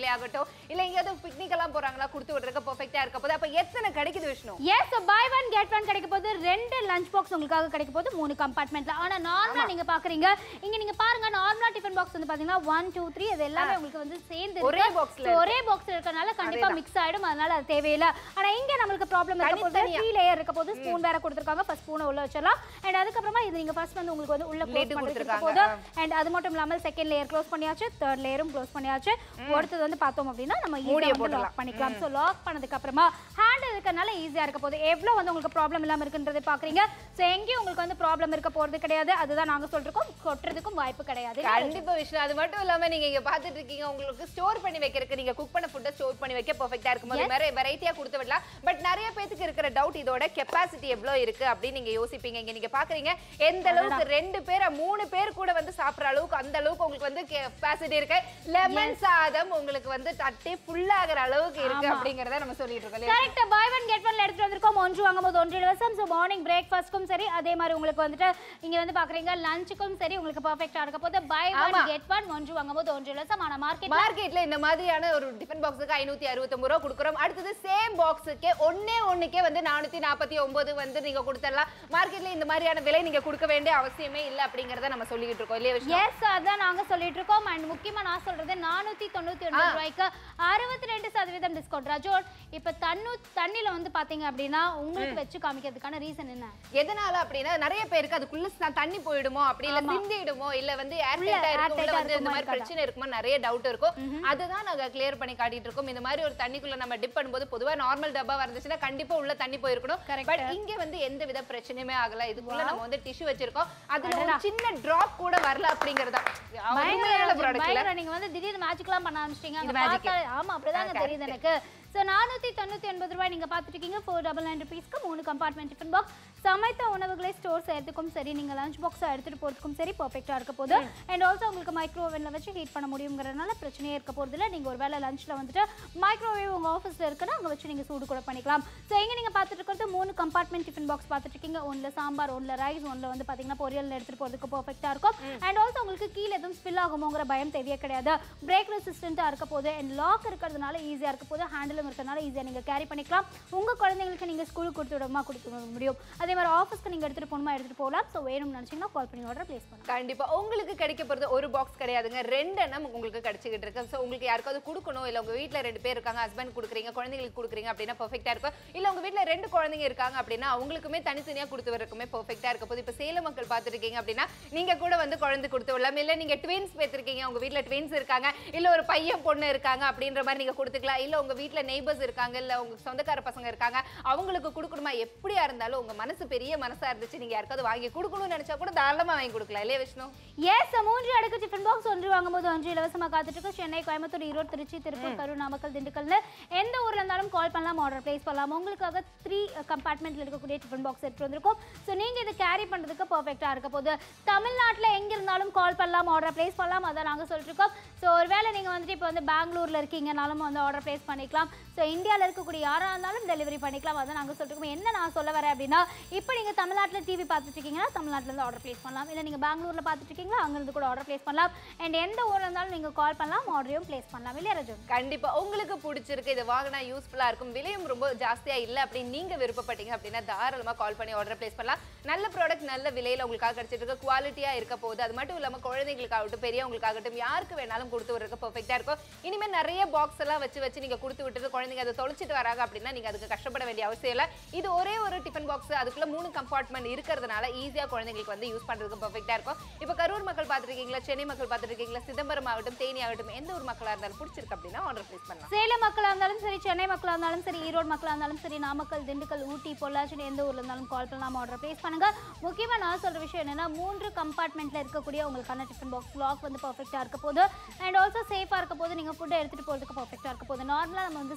டைம்ல ஆகட்டும் இல்ல எங்கேயாவது பிக்னிக் எல்லாம் போறாங்களா கொடுத்து விடுறதுக்கு பெர்ஃபெக்ட்டா இருக்க போது அப்ப எத்தனை கிடைக்குது Vishnu yes buy one get one கிடைக்க போது ரெண்டு லஞ்ச் பாக்ஸ் உங்களுக்காக கிடைக்க போது மூணு கம்பார்ட்மெண்ட்ல ஆனா நார்மலா நீங்க பாக்குறீங்க இங்க நீங்க பாருங்க நார்மலா டிஃபன் பாக்ஸ் வந்து பாத்தீங்கன்னா ஒன் டூ த்ரீ இது எல்லாமே உங்களுக்கு வந்து சேர்ந்து ஒரே இருக்கு. boxல So, ஒரே பாக்ஸ் இருக்கறனால கண்டிப்பா மிக்ஸ் ஆயிடும் அதனால அது தேவையில்லை ஆனா இங்க நம்மளுக்கு ப்ராப்ளம் இருக்க போது த்ரீ லேயர் இருக்க போது ஸ்பூன் வேற கொடுத்துருக்காங்க ஃபர்ஸ்ட் ஸ்பூனை உள்ள வச்சிடலாம் அண்ட் அதுக்கப்புறமா இது நீங்க ஃபர்ஸ்ட் வந்து உங்களுக்கு வந்து உள்ள க்ளோஸ் Lid பண்ணிருக்க கொடுத்திருக்காங்க. போது அண்ட் அது மட்டும் இல்லாம செகண்ட் லேயர் க்ளோஸ் பண்ணியாச்சு தேர்ட் லேயரும் க்ளோஸ் பண்ணியாச்சு அடுத்தது வந்து பார்த்தோம் அப்படின்னா நம்ம மூடியை ஈஸியா வந்து போட்டுடலாம். லாக் பண்ணிக்கலாம் ஸோ லாக் பண்ணதுக்கு அப்புறமா ஹேண்டில் இருக்கறனால ஈஸியா இருக்க போகுது எவ்வளவு வந்து உங்களுக்கு ப்ராப்ளம் இல்லாம இருக்குன்றது பாக்குறீங்க ஸோ எங்கேயும் உங்களுக்கு வந்து ப்ராப்ளம் இருக்க போறது கிடையாது அதுதான் நாங்க சொல்றோம் கொட்டுறதுக்கும் வாய்ப்பு கிடையாது கண்டிப்பா விஷ்ணு அது மட்டும் இல்லாம நீங்க இங்க பாத்துட்டு இருக்கீங்க உங்களுக்கு ஸ்டோர் பண்ணி வைக்கிறதுக்கு நீங்க குக் பண்ண ஃபுட்டை ஸ்டோர் பண்ணி வைக்க பெர்ஃபெக்ட்டா இருக்கும் போது மாதிரி வெரைட்டியா கொடுத்து விடலாம் பட் நிறைய பேத்துக்கு இருக்கிற டவுட் இதோட கெப்பாசிட்டி எவ்வளவு இருக்கு அப்படின்னு நீங்க யோசிப்பீங்க இங்க நீங்க பாக்குறீங்க எந்த அளவுக்கு ரெண்டு பேர் மூணு பேர் கூட வந்து சாப்பிடுற அளவுக்கு அந்த அளவுக்கு உங்களுக்கு வந்து கெப்பாசிட்டி இருக்கு லெமன் சாதம் உங்களுக்கு வந்து தட்டி ஃபுல் ஆகுற அளவுக்கு இருக்கு அப்படிங்கறத நம்ம சொல்லிட்டு இருக்கோம் இல்லையா? கரெக்ட் பை ஒன் கெட் ஒன்ல எடுத்துட்டு வந்திருக்கோம் ஒன்று வாங்கும்போது ஒன்று இலவசம் ஸோ மார்னிங் பிரேக்ஃபாஸ்ட்க்கும் சரி அதே மாதிரி உங்களுக்கு வந்துட்டு இங்க வந்து பாக்குறீங்க லஞ்சுக்கும் சரி உங்களுக்கு பர்ஃபெக்ட்டா இருக்க போது பை ஒன் கெட் ஒன் ஒன்று வாங்கும்போது ஒன்று இலவசம் ஆனா மார்க்கெட் மார்க்கெட்ல இந்த மாதிரியான ஒரு டிஃபன் பாக்ஸுக்கு ஐநூத்தி அறுபத்தொன்பது ரூபா கொடுக்குறோம் அடுத்தது சேம் பாக்ஸுக்கே ஒன்னே ஒண்ணுக்கே வந்து நானூத்தி நாற்பத்தி ஒன்பது வந்து நீங்க கொடுத்துடலாம் மார்க்கெட்ல இந்த மாதிரியான விலை நீங்க கொடுக்க வேண்டிய அவசியமே இல்லை அப்படிங்கறத நம்ம சொல்லிக்கிட்டு இருக்கோம் இல்லையா விஷ்ணு எஸ் அதான் நாங்க சொல்லிட்டு இருக்கோம் அண்ட் முக்கியமா நான் சொல்றது நானூத்தி தொண்ணூத்தி ஒன்பது ரூபாய்க்கு அறுபத்தி ரெண்டு சதவீதம் டிஸ்கவுண்ட் ரஜோட் இப்ப தண்ணு தண்ணில வந்து பாத்தீங்க அப்படின்னா உங்களுக்கு வச்சு காமிக்கிறதுக்கான ரீசன் என்ன எதனால அப்படின்னா நிறைய பேருக்கு அதுக்குள்ள ச- தண்ணி போயிடுமோ அப்படி இல்ல சிந்திடுமோ இல்ல வந்து ஏர்டைட்டா இருக்கும் உள்ள airtight-ஆ வந்து இந்த இருக்குமா மாதிரி பிரச்சனை இருக்குமா நிறைய டவுட் இருக்கும் அதுதான் நாங்க கிளியர் பண்ணி காட்டிட்டு இருக்கோம் இந்த மாதிரி ஒரு தண்ணிக்குள்ள நம்ம டிப் பண்ணும்போது பொதுவா நார்மல் டப்பா இருந்துச்சுன்னா கண்டிப்பா உள்ள தண்ணி போயிருக்கணும் Correct. பட் இங்க வந்து எந்த வித பிரச்சனையுமே ஆகல இதுக்குள்ள நம்ம வந்து டிஷ்யூ வச்சிருக்கோம் அதுல ஒரு சின்ன டிராப் கூட வரல அப்படிங்கறதா உண்மையான ப்ராடக்ட்ல பயங்கர நீங்க வந்து திடீர்னு மேஜிக்லாம் பண்ண ஆரம்பிச்சிட்டீங்க இது அங்க magic. பார்த்தா ஆமா அப்படிதாங்க தெரியுது எனக்கு ஸோ நானூற்றி தொண்ணூற்றி ஒன்பது ரூபாய் நீங்கள் பார்த்துட்டு இருக்கீங்க ஃபோர் டபுள் நைன் ருபீஸ்க்கு மூணு கம்பார்ட்மெண்ட் டிஃபன் பாக்ஸ் சமைத்த உணவுகளை ஸ்டோர் செய்யறதுக்கும் சரி நீங்கள் லஞ்ச் பாக்ஸை எடுத்துகிட்டு போகிறதுக்கும் சரி பர்ஃபெக்டாக இருக்க போகுது அண்ட் ஆல்சோ உங்களுக்கு மைக்ரோவேவில் வச்சு ஹீட் பண்ண முடியுங்கிறதுனால பிரச்சனையே இருக்க போகிறது இல்லை நீங்கள் ஒரு வேளை லஞ்சில் வந்துட்டு மைக்ரோவேவ் உங்கள் ஆஃபீஸில் இருக்குன்னா அங்கே வச்சு நீங்கள் சூடு கூட பண்ணிக்கலாம் ஸோ எங்கே நீங்கள் பார்த்துட்டு இருக்கிறது மூணு கம்பார்ட்மெண்ட் டிஃபன் பாக்ஸ் பார்த்துட்டு இருக்கீங்க ஒன்றில் சாம்பார் ஒன்றில் ரைஸ் ஒன்றில் வந்து பார்த்தீங்கன்னா பொரியல் எடுத்துகிட்டு போகிறதுக்கு பர்ஃபெக்டாக இருக்கும் அண்ட் ஆல்சோ உங்களுக்கு கீழே எதுவும் ஸ்பில் ஆகுமோங்கிற பயம் தேவையே கிடையாது பிரேக் ரெசிஸ்டண்ட்டாக இருக்க போது அண்ட் லாக் இருக்கிறதுனால ஈஸியாக இருக்க போது ஹேண்டிலும் இருக்கிறதுனால ஈஸியாக நீங்கள் கேரி பண்ணிக்கலாம் உங்கள் குழந்தைங்களுக்கு நீங்கள் ஸ்கூலுக்கு கொடுத்து விடமா கொடுத்து விட முடியும் அதே மாதிரி ஆஃபீஸ்க்கு நீங்கள் எடுத்துகிட்டு போகணுமா எடுத்துகிட்டு போகலாம் ஸோ வேணும்னு நினச்சிங்கன்னா கால் பண்ணி ஆர்டர் ப்ளேஸ் பண்ணலாம் கண்டிப்பா உங்களுக்கு கிடைக்க போறது ஒரு பாக்ஸ் கிடையாதுங்க ரெண்டு எண்ணம் உங்களுக்கு கிடைச்சிக்கிட்டு இருக்கு ஸோ உங்களுக்கு யாருக்காவது கொடுக்கணும் இல்ல உங்க வீட்ல ரெண்டு பேர் இருக்காங்க ஹஸ்பண்ட் கொடுக்குறீங்க குழந்தைங்களுக்கு கொடுக்குறீங்க அப்படின்னா பெர்ஃபெக்ட்டா இருக்கும் இல்ல உங்க வீட்ல ரெண்டு குழந்தைங்க இருக்காங்க அப்படின்னா அவங்களுக்குமே தனித்தனியா கொடுத்து வரக்குமே பெர்ஃபெக்ட்டா இருக்க போது இப்ப சேலம் மக்கள் பார்த்துருக்கீங்க அப்படின்னா நீங்க கூட வந்து குழந்தை கொடுத்து விடலாம் இல்ல நீங்க ட்வின்ஸ் பேத்திருக்கீங்க உங்க வீட்ல ட்வின்ஸ் இருக்காங்க இல்ல ஒரு பையன் பொண்ணு இருக்காங்க அப்படின்ற மாதிரி நீங்க கொடுத்துக்கலாம் இல்ல உங்க வீட்ல நெய்பர்ஸ் இருக்காங்க இல்ல உங்க சொந்தக்கார பசங்க இருக்காங்க அவங்களுக்கு கொடுக்கணுமா எப்படியா இருந்தாலும் உங்க மனசு பெரிய மனசா இருந்துச்சு நீங்க யாருக்காவது வாங்கி கொடுக்கணும்னு நினைச்சா கூட தாராளமா வாங்கி கொடுக்கலாம் இல்லையா விஷ்ணு எஸ் மூன்று அடுக்கு டிஃபன் பாக்ஸ் ஒன்று வாங்கும்போது ஒன்று இலவசமாக காத்துட்டு இருக்கு சென்னை கோயம்புத்தூர் ஈரோடு திருச்சி திருப்பூர் கரூர் நாமக்கல் திண்டுக்கல்னு எந்த ஊர்ல இருந்தாலும் கால் பண்ணலாம் ஆர்டர் பிளேஸ் பண்ணலாம் உங்களுக்காக த்ரீ கம்பார்ட்மெண்ட்ல இருக்கக்கூடிய டிஃபன் பாக்ஸ் எடுத்து வந்திருக்கோம் ஸோ நீங்க இதை கேரி பண்றதுக்கு பர்ஃபெக்டாக இருக்க போது தமிழ்நாட்டுல எங்க இருந்தாலும் கால் பண்ணலாம் ஆர்டர் பிளேஸ் பண்ணலாம் அதான் நாங்க சொல்லிட்டு இருக்கோம் ஸோ ஒருவேளை நீங்க வந்துட்டு இப்போ வந்து பெங்களூர்ல இருக்கீங்கனாலும் வந்து ஆர்டர் பிளேஸ் பண்ணிக்கலாம் ஸோ இந்தியாவில் இருக்கக்கூடிய யாரா இருந்தாலும் டெலிவரி பண்ணிக்கலாம் அதான் நாங்க சொல்லிட்டு இருக்கோம் என்ன நான் சொல்ல வரேன் அப்படின்னா இப்போ நீங்க தமிழ்நாட்டில் டிவி பார்த்துட்டு இருக்கீங்கன்னா தமிழ்நாட்டுல இருந்து ஆர்டர் பிளேஸ் பண்ணலாம் இல்லை நீங்க பெங்களூர்ல பார்த்துட்டு இருக்கீங்களா அங்கிருந்து கூட ஆர்டர் பிளேஸ் பண்ணலாம் அண்ட் எந்த ஊர்ல இருந்தாலும் நீங்க கால் பண்ணலாம் ஆர்டரையும் பிளேஸ் பண்ணலாம் இல்லையா ரஜு கண்டிப்பா உங்களுக்கு பிடிச்சிருக்கு இது வாங்கினா யூஸ்ஃபுல்லா இருக்கும் விலையும் ரொம்ப ஜாஸ்தியா இல்ல அப்படின்னு நீங்க விருப்பப்பட்டீங்க அப்படின்னா தாராளமா கால் பண்ணி ஆர்டர் பிளேஸ் பண்ணலாம் நல்ல ப்ராடக்ட் நல்ல விலையில உங்களுக்காக கிடைச்சிட்டு இருக்கு குவாலிட்டியா இருக்க போகுது அது மட்டும் இல்லாம குழந்தைங்களுக்காகட்டும் பெரியவங்களுக்காகட்டும் யாருக்கு வேணாலும் கொடுத்து விடுறதுக்கு பெர்ஃபெக்டா இருக்கும் இனிமே நிறைய பாக்ஸ் எல்லாம் வச்சு வச்சு நீங்க கொடுத்து விட்டுட்டு குழந்தைங்க அதை தொலைச்சிட்டு வராங்க அப்படின்னா நீங்க அதுக்கு கஷ்டப்பட வேண்டிய அவசியம் இல்ல இது ஒரே ஒரு டிஃபன் பாக்ஸ் அதுக்குள்ள மூணு கம்பார்ட்மெண்ட் இருக்கிறதுனால ஈஸியா குழந்தைங்களுக்கு வந்து யூஸ் பண்றதுக்கு பெர்ஃபெக்டா இருக்கும் இப்போ கரூர் மக்கள் பார்த்துருக்கீங்களா சென்னை மக்கள் பார்த்துருக்கீங்களா சிதம்பரம் ஆகட்டும் தேனி ஆகட்டும் எந்த ஒரு மக்களா இருந்தாலும் பிடிச்சிருக்கு அப்படின்னா ஆர்டர் பிளேஸ் பண்ணலாம் சேலம் மக்களாக இருந்தாலும் சரி சென்னை மக்களாக இருந்தாலும் சரி ஈரோடு மக்களாக இருந்தாலும் சரி நாமக்கல் திண்டுக்கல் ஊட்டி பொள்ளாச்சின்னு எந்த ஊர்ல இருந்தாலும் கால் பண்ணலாம் ஆர்டர் பிளேஸ் பண்ணுங்க முக்கியமா நான் சொல்ற விஷயம் என்னன்னா மூன்று கம்பார்ட்மெண்ட்ல இருக்கக்கூடிய உங்களுக்கான டிஃபன் பாக்ஸ் லாக் வந்து பர்ஃபெக்டா இருக்க போது அண்ட் ஆல்சோ சேஃபா இருக்க போது நீங்க ஃபுட்டை எடுத்துட்டு போறதுக்கு பர்ஃபெக்டா இருக்க போது நார்மலா நம்ம வந்து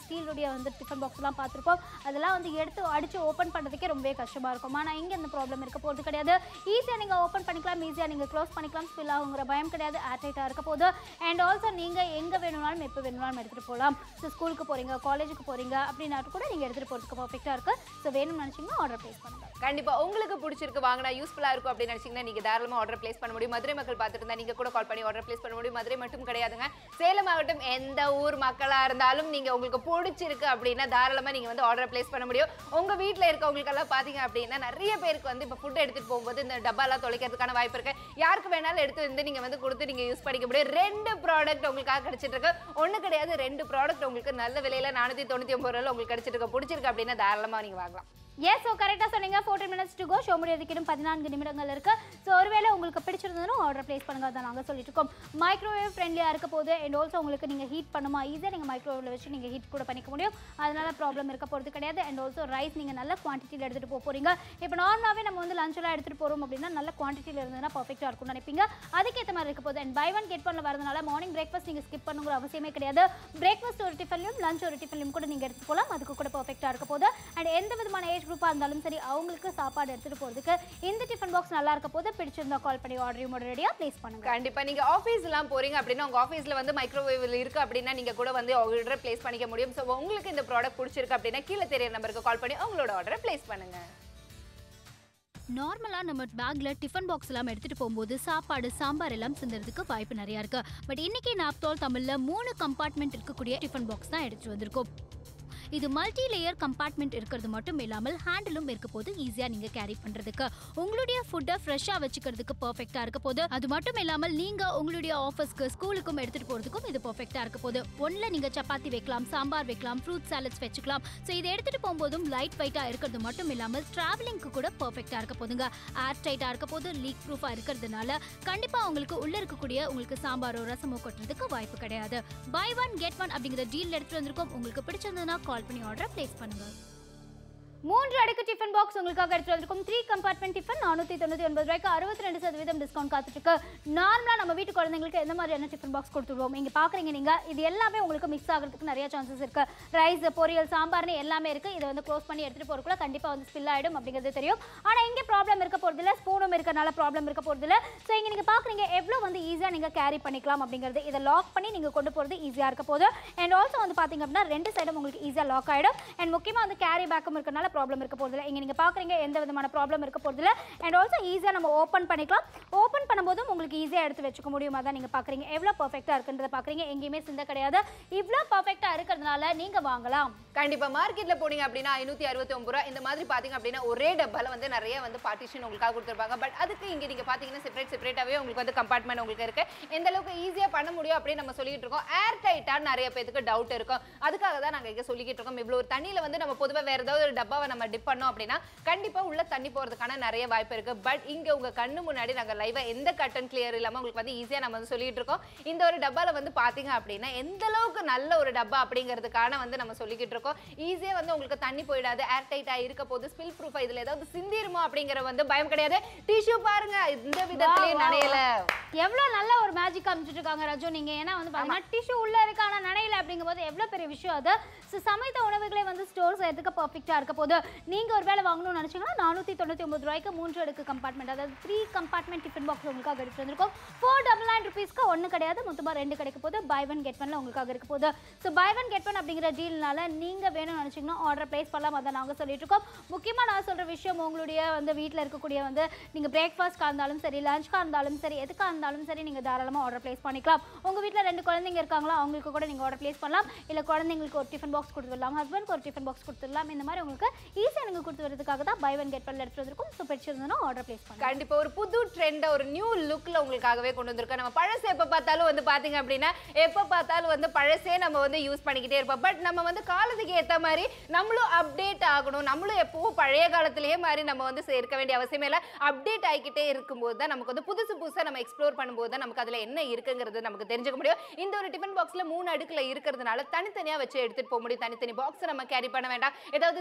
ஸ்டீலுடைய வந்து டிஃபன் பாக்ஸ்லாம் பார்த்துருப்போம் அதெல்லாம் வந்து எடுத்து அடித்து ஓப்பன் பண்ணுறதுக்கே ரொம்பவே கஷ்டமாக இருக்கும் ஆனால் இங்கே இந்த ப்ராப்ளம் இருக்க போகிறது கிடையாது ஈஸியாக நீங்கள் ஓப்பன் பண்ணிக்கலாம் ஈஸியாக நீங்கள் க்ளோஸ் பண்ணிக்கலாம் ஸ்பில் ஆகுங்கிற பயம் கிடையாது ஏர்டைட்டாக இருக்க போது அண்ட் ஆல்சோ நீங்கள் எங்கே வேணும்னாலும் எப்போ வேணும்னாலும் எடுத்துகிட்டு போகலாம் ஸோ ஸ்கூலுக்கு போகிறீங்க காலேஜுக்கு போகிறீங்க அப்படின்னா கூட நீங்கள் எடுத்துகிட்டு போகிறதுக்கு பர்ஃபெக்டாக இருக்குது ஸோ வேணும்னு நினச்சிங்கன்னா ஆர்டர் ப்ளேஸ் பண்ணுங்கள் கண்டிப்பா உங்களுக்கு பிடிச்சிருக்கு வாங்கினா யூஸ்ஃபுல்லா இருக்கும் அப்படின்னு நினைச்சீங்கன்னா நீங்க தாராளமா ஆர்டர் பிளேஸ் பண்ண முடியும் மதுரை மக்கள் பார்த்துட்டு இருந்தா நீங்க கூட கால் பண்ணி ஆர்டர் பிளேஸ் பண்ண முடியும் மதுரை மட்டும் கிடையாதுங்க சேலம் ஆகட்டும் எந்த ஊர் மக்களா இருந்தாலும் நீங்க உங்களுக்கு பிடிச்சிருக்கு அப்படின்னா தாராளமா நீங்க வந்து ஆர்டர் பிளேஸ் பண்ண முடியும் உங்க வீட்ல இருக்கவங்களுக்கு எல்லாம் பாத்தீங்க அப்படின்னா நிறைய பேருக்கு வந்து இப்போ ஃபுட் எடுத்துட்டு போகும்போது இந்த டப்பாலாம் தொலைக்கிறதுக்கான வாய்ப்பு இருக்கு யாருக்கு வேணாலும் எடுத்து வந்து நீங்க வந்து கொடுத்து நீங்க யூஸ் பண்ணிக்க முடியும் ரெண்டு ப்ராடக்ட் உங்களுக்காக கிடைச்சிட்டு இருக்கு ஒண்ணு கிடையாது ரெண்டு ப்ராடக்ட் உங்களுக்கு நல்ல விலையில நானூத்தி தொண்ணூத்தி ஒன்பது ரூபாய் உங்களுக்கு கிடைச்சிட்டு இருக்கு பிடிச்சிருக்கு அப்படின்னா தாராளமா நீங்க வாங்கலாம் எஸ் ஸோ கரெக்டாக சொன்னீங்க fourteen minutes to go show முடியறதுக்கு இன்னும் பதினான்கு நிமிடங்கள் இருக்கு ஸோ ஒருவேளை உங்களுக்கு பிடிச்சிருந்ததுன்னா ஆர்டர் ப்ளேஸ் பண்ணுங்க அதான் நாங்கள் சொல்லிட்டு இருக்கோம் மைக்ரோவேவ் ஃப்ரெண்ட்லியாக இருக்க போது அண்ட் ஆல்சோ உங்களுக்கு நீங்கள் ஹீட் பண்ணுமா ஈஸியாக நீங்கள் மைக்ரோவேவில் வச்சு நீங்கள் ஹீட் கூட பண்ணிக்க முடியும் அதனால ப்ராப்ளம் இருக்க போகிறது கிடையாது அண்ட் ஆல்சோ ரைஸ் நீங்கள் நல்ல குவான்டிட்டியில் எடுத்துகிட்டு போக போகிறீங்க இப்போ நார்மலாகவே நம்ம வந்து லஞ்செல்லாம் எடுத்துகிட்டு போகிறோம் அப்படின்னா நல்ல குவான்டிட்டியில் இருந்ததுன்னா பர்ஃபெக்டாக இருக்கும்னு நினைப்பீங்க அதுக்கேற்ற மாதிரி இருக்க போது அண்ட் பை ஒன் கெட் பண்ணல வரதுனால மார்னிங் பிரேக்ஃபாஸ்ட் நீங்கள் ஸ்கிப் பண்ணுங்கிற அவசியமே கிடையாது பிரேக்ஃபாஸ்ட் ஒரு டிஃபன்லையும் லஞ்ச் ஒரு டிஃபன்லையும் கூட நீங்கள் எடுத்துட்டு போகலாம் அதுக்கு கூட பர்ஃபெக்டாக இருக்க போது அண்ட் எந்த விதமான ஏஜ் குரூப்பாக இருந்தாலும் சரி அவங்களுக்கு சாப்பாடு எடுத்துகிட்டு போகிறதுக்கு இந்த டிஃபன் பாக்ஸ் நல்லா இருக்க போது பிடிச்சிருந்தா கால் பண்ணி ஆர்டரையும் ரெடியாக ப்ளேஸ் பண்ணுங்க கண்டிப்பா நீங்க ஆபீஸ் எல்லாம் போறீங்க அப்படின்னா உங்க ஆபீஸ்ல வந்து மைக்ரோவேவ் இருக்கு அப்படின்னா நீங்க கூட வந்து ஆர்டர் பிளேஸ் பண்ணிக்க முடியும் ஸோ உங்களுக்கு இந்த ப்ராடக்ட் பிடிச்சிருக்கு அப்படின்னா கீழே தெரியற நம்பருக்கு கால் பண்ணி உங்களோட ஆர்டரை பிளேஸ் பண்ணுங்க நார்மலாக நம்ம பேக்கில் டிஃபன் பாக்ஸ் எல்லாம் எடுத்துகிட்டு போகும்போது சாப்பாடு சாம்பார் எல்லாம் சிந்துறதுக்கு வாய்ப்பு நிறையா இருக்கு பட் இன்னைக்கு நாப்தோல் தமிழில் மூணு கம்பார்ட்மெண்ட் இருக்கக்கூடிய டிஃபன் பாக்ஸ் தான் எடுத்துட்டு வந்திருக்கோம் இது மல்டி லேயர் கம்பார்ட்மெண்ட் இருக்கிறது மட்டும் இல்லாமல் ஹேண்டிலும் இருக்க போது ஈஸியாக நீங்கள் கேரி பண்ணுறதுக்கு உங்களுடைய ஃபுட்டை ஃப்ரெஷ்ஷாக வச்சுக்கிறதுக்கு பர்ஃபெக்டாக இருக்க போது அது மட்டும் இல்லாமல் நீங்கள் உங்களுடைய ஆஃபீஸ்க்கு ஸ்கூலுக்கும் எடுத்துகிட்டு போகிறதுக்கும் இது பர்ஃபெக்டாக இருக்க போது ஒன்றில் நீங்கள் சப்பாத்தி வைக்கலாம் சாம்பார் வைக்கலாம் ஃப்ரூட் சாலட்ஸ் வச்சுக்கலாம் ஸோ இதை எடுத்துகிட்டு போகும்போதும் லைட் வெயிட்டாக இருக்கிறது மட்டும் இல்லாமல் ட்ராவலிங்க்கு கூட பர்ஃபெக்டாக இருக்க போதுங்க ஏர் டைட்டாக இருக்க போது லீக் ப்ரூஃபாக இருக்கிறதுனால கண்டிப்பாக உங்களுக்கு உள்ளே இருக்கக்கூடிய உங்களுக்கு சாம்பாரோ ரசமோ கொட்டுறதுக்கு வாய்ப்பு கிடையாது பை ஒன் கெட் ஒன் அப்படிங்கிற டீல் எடுத்துட்டு வந்திருக்கோம் உங்களுக்கு பிடிச்சிருந்ததுன்னா கால் பண்ணி ஆர்டர் ப்ளேஸ் பண்ணுங்க மூன்று அடுக்கு டிஃபன் பாக்ஸ் உங்களுக்காக எடுத்து வந்திருக்கும் த்ரீ கம்பார்ட்மெண்ட் டிஃபன் நானூற்றி தொண்ணூற்றி ஒன்பது ரூபாய்க்கு அறுபத்தி ரெண்டு சதவீதம் டிஸ்கவுண்ட் காத்துட்டு இருக்கு நார்மலாக நம்ம வீட்டு குழந்தைங்களுக்கு எந்த மாதிரியான டிஃபன் பாக்ஸ் கொடுத்துருவோம் இங்கே பார்க்குறீங்க நீங்கள் இது எல்லாமே உங்களுக்கு மிக்ஸ் ஆகிறதுக்கு நிறைய சான்சஸ் இருக்கு ரைஸ் பொரியல் சாம்பார்னு எல்லாமே இருக்கு இதை வந்து க்ளோஸ் பண்ணி எடுத்துகிட்டு போகிறக்குள்ள கண்டிப்பாக வந்து ஸ்பில் ஆகிடும் அப்படிங்கிறது தெரியும் ஆனால் இங்கே ப்ராப்ளம் இருக்க போகிறதில்ல ஸ்பூனும் இருக்கனால ப்ராப்ளம் இருக்க போகிறதில்ல ஸோ இங்கே நீங்கள் பார்க்குறீங்க எவ்வளோ வந்து ஈஸியாக நீங்கள் கேரி பண்ணிக்கலாம் அப்படிங்கிறது இதை லாக் பண்ணி நீங்கள் கொண்டு போகிறது ஈஸியாக இருக்க போகுது அண்ட் ஆல்சோ வந்து பார்த்தீங்க அப்படின்னா ரெண்டு சைடும் உங்களுக்கு ஈஸியாக லாக் ஆகிடும் அண்ட் முக்கியமாக வந்து கேரி பேக்கும் இருக்கனால ப்ராப்ளம் இருக்க போகிறதில்ல இங்கே நீங்கள் பார்க்குறீங்க எந்த விதமான ப்ராப்ளம் இருக்க போகிறதில்ல அண்ட் ஆல்சோ ஈஸியாக நம்ம ஓப்பன் பண்ணிக்கலாம் ஓப்பன் பண்ணும்போதும் உங்களுக்கு ஈஸியாக எடுத்து வச்சுக்க முடியும் அதான் நீங்கள் பார்க்குறீங்க எவ்வளோ பர்ஃபெக்டாக இருக்குன்றத பார்க்குறீங்க எங்கேயுமே சிந்த கிடையாது இவ்வளோ பர்ஃபெக்டாக இருக்கிறதுனால நீங்கள் வாங்கலாம் கண்டிப்பா மார்க்கெட்ல போனீங்க அப்படின்னா ஐநூத்தி அறுபத்தி ஒன்பது ரூபா இந்த மாதிரி பாத்தீங்க அப்படின்னா ஒரே டப்பால வந்து நிறைய வந்து பார்ட்டிஷன் உங்களுக்காக கொடுத்துருப்பாங்க பட் அதுக்கு இங்க நீங்க பாத்தீங்கன்னா செப்பரேட் செப்பரேட்டாவே உங்களுக்கு வந்து கம்பார்ட்மெண்ட் உங்களுக்கு இருக்கு எந்த அளவுக்கு ஈஸியா பண்ண முடியும் அப்படின்னு நம்ம சொல்லிட்டு இருக்கோம் ஏர் டைட்டா நிறைய பேருக்கு டவுட் இருக்கும் அதுக்காக தான் நாங்க இங்க சொல்லிக்கிட்டு இருக்கோம் இவ்வளவு ஒரு தண்ணியில வந்து நம்ம பொதுவா வேற ஏதாவது ஒரு டப்பாவை நம்ம டிப் பண்ணோம் அப்படின்னா கண்டிப்பா உள்ள தண்ணி போறதுக்கான நிறைய வாய்ப்பு இருக்கு பட் இங்க உங்க கண்ணு முன்னாடி நாங்க லைவா எந்த கட்டன் கிளியர் இல்லாம உங்களுக்கு வந்து ஈஸியா நம்ம வந்து சொல்லிட்டு இருக்கோம் இந்த ஒரு டப்பால வந்து பாத்தீங்க அப்படின்னா எந்த அளவுக்கு நல்ல ஒரு டப்பா அப்படிங்கிறதுக்கான வந்து நம்ம சொல்லிக்கிட்டு இருக்கோம் ஈஸியா வந்து உங்களுக்கு தண்ணி போயிடாது ஏர் டைட்டா இருக்க போது ஸ்பில் ப்ரூஃபா இதுல ஏதாவது சிந்திருமோ அப்படிங்கிற வந்து பயம் கிடையாது டிஷ்யூ பாருங்க இந்த விதத்திலேயே Wow, wow, நனையல எவ்வளோ நல்ல ஒரு மேஜிக் காமிச்சிட்டு இருக்காங்க ரஜு நீங்க ஏன்னா வந்து பார்த்தீங்கன்னா டிஷ்யூ உள்ள இருக்கு ஆனா நனையில அப்படிங்கும்போது எவ்வளோ பெரிய விஷயம் அது ஸோ சமைத்த உணவுகளை வந்து ஸ்டோர் செய்யறதுக்கு பர்ஃபெக்டாக இருக்க போது நீங்க ஒரு வேளை வாங்கணும்னு நினைச்சீங்கன்னா நானூற்றி தொண்ணூற்றி ஒன்பது ரூபாய்க்கு மூன்று அடுக்கு கம்பார்ட்மெண்ட் அதாவது த்ரீ கம்பார்ட்மெண்ட் டிஃபன் பாக்ஸ் உங்களுக்காக எடுத்து வந்திருக்கோம் ஃபோர் டபுள் நைன் ருபீஸ்க்கு ஒன்று கிடையாது மொத்தமாக ரெண்டு கிடைக்க போது பை ஒன் கெட் ஒன்ல உங்களுக்காக இருக்க போது so buy one get one அப்படிங்கிற டீல்னால நீங்க வேணும்னு நினைச்சீங்கன்னா ஆர்டர் பிளேஸ் பண்ணலாம் அதை நாங்கள் சொல்லிட்டு இருக்கோம் முக்கியமாக நான் சொல்ற விஷயம் உங்களுடைய வந்து வீட்டில் இருக்கக்கூடிய வந்து நீங்க பிரேக்ஃபாஸ்ட்காக இருந்தாலும் சரி லஞ்ச்காக இருந்தாலும் சரி எதுக்காக இருந்தாலும் சரி நீங்க தாராளமாக ஆர்டர் பிளேஸ் பண்ணிக்கலாம் உங்க வீட்டில் ரெண்டு குழந்தைங்க இருக்காங்களா அவங்களுக்கு கூட நீங்க ஆர்டர் பிளேஸ் பண்ணலாம் இல்லை குழந்தைங்களுக்கு ஒரு டிஃபன் பாக்ஸ் கொடுத்துடலாம் ஹஸ்பண்ட்க்கு ஒரு டிஃபன் பாக்ஸ் கொடுத்துடலாம் இந்த மாதிரி உங்களுக்கு ஈஸியாக நீங்கள் கொடுத்து வரதுக்காக தான் பை ஒன் கெட் ஒன் எடுத்து வந்திருக்கும் ஸோ பிடிச்சிருந்ததுன்னா ஆர்டர் பிளேஸ் பண்ணலாம் கண்டிப்பா ஒரு புது ட்ரெண்ட ஒரு நியூ லுக்ல உங்களுக்காகவே கொண்டு வந்திருக்கோம் நம்ம பழசு எப்ப பார்த்தாலும் வந்து பாத்தீங்க அப்படின்னா எப்ப பார்த்தாலும் வந்து பழசே நம்ம வந்து யூஸ் பண்ணிக்கிட்டே இருப்போம் பட் நம்ம வந்து காலத்துக்கு ஏத்த மாதிரி நம்மளும் அப்டேட் ஆகணும் நம்மளும் எப்பவும் பழைய காலத்திலேயே மாதிரி நம்ம வந்து இருக்க வேண்டிய அவசியமே இல்லை அப்டேட் ஆகிக்கிட்டே இருக்கும்போது தான் நமக்கு வந்து புதுசு புதுசா நம்ம எக்ஸ்ப்ளோர் பண்ணும்போது தான் நமக்கு அதுல என்ன இருக்குங்கிறது நமக்கு தெரிஞ்சுக்க முடியும் இந்த ஒரு டிஃபன் பாக்ஸ்ல மூணு அடுக்குல இருக்கிறதுனால தனித்தனியா வச்சு எடுத்துட்டு போக முடியும் தனித்தனி பாக்ஸ் நம்ம கேரி பண்ண வேண்டாம் ஏதாவது சிந்திடும்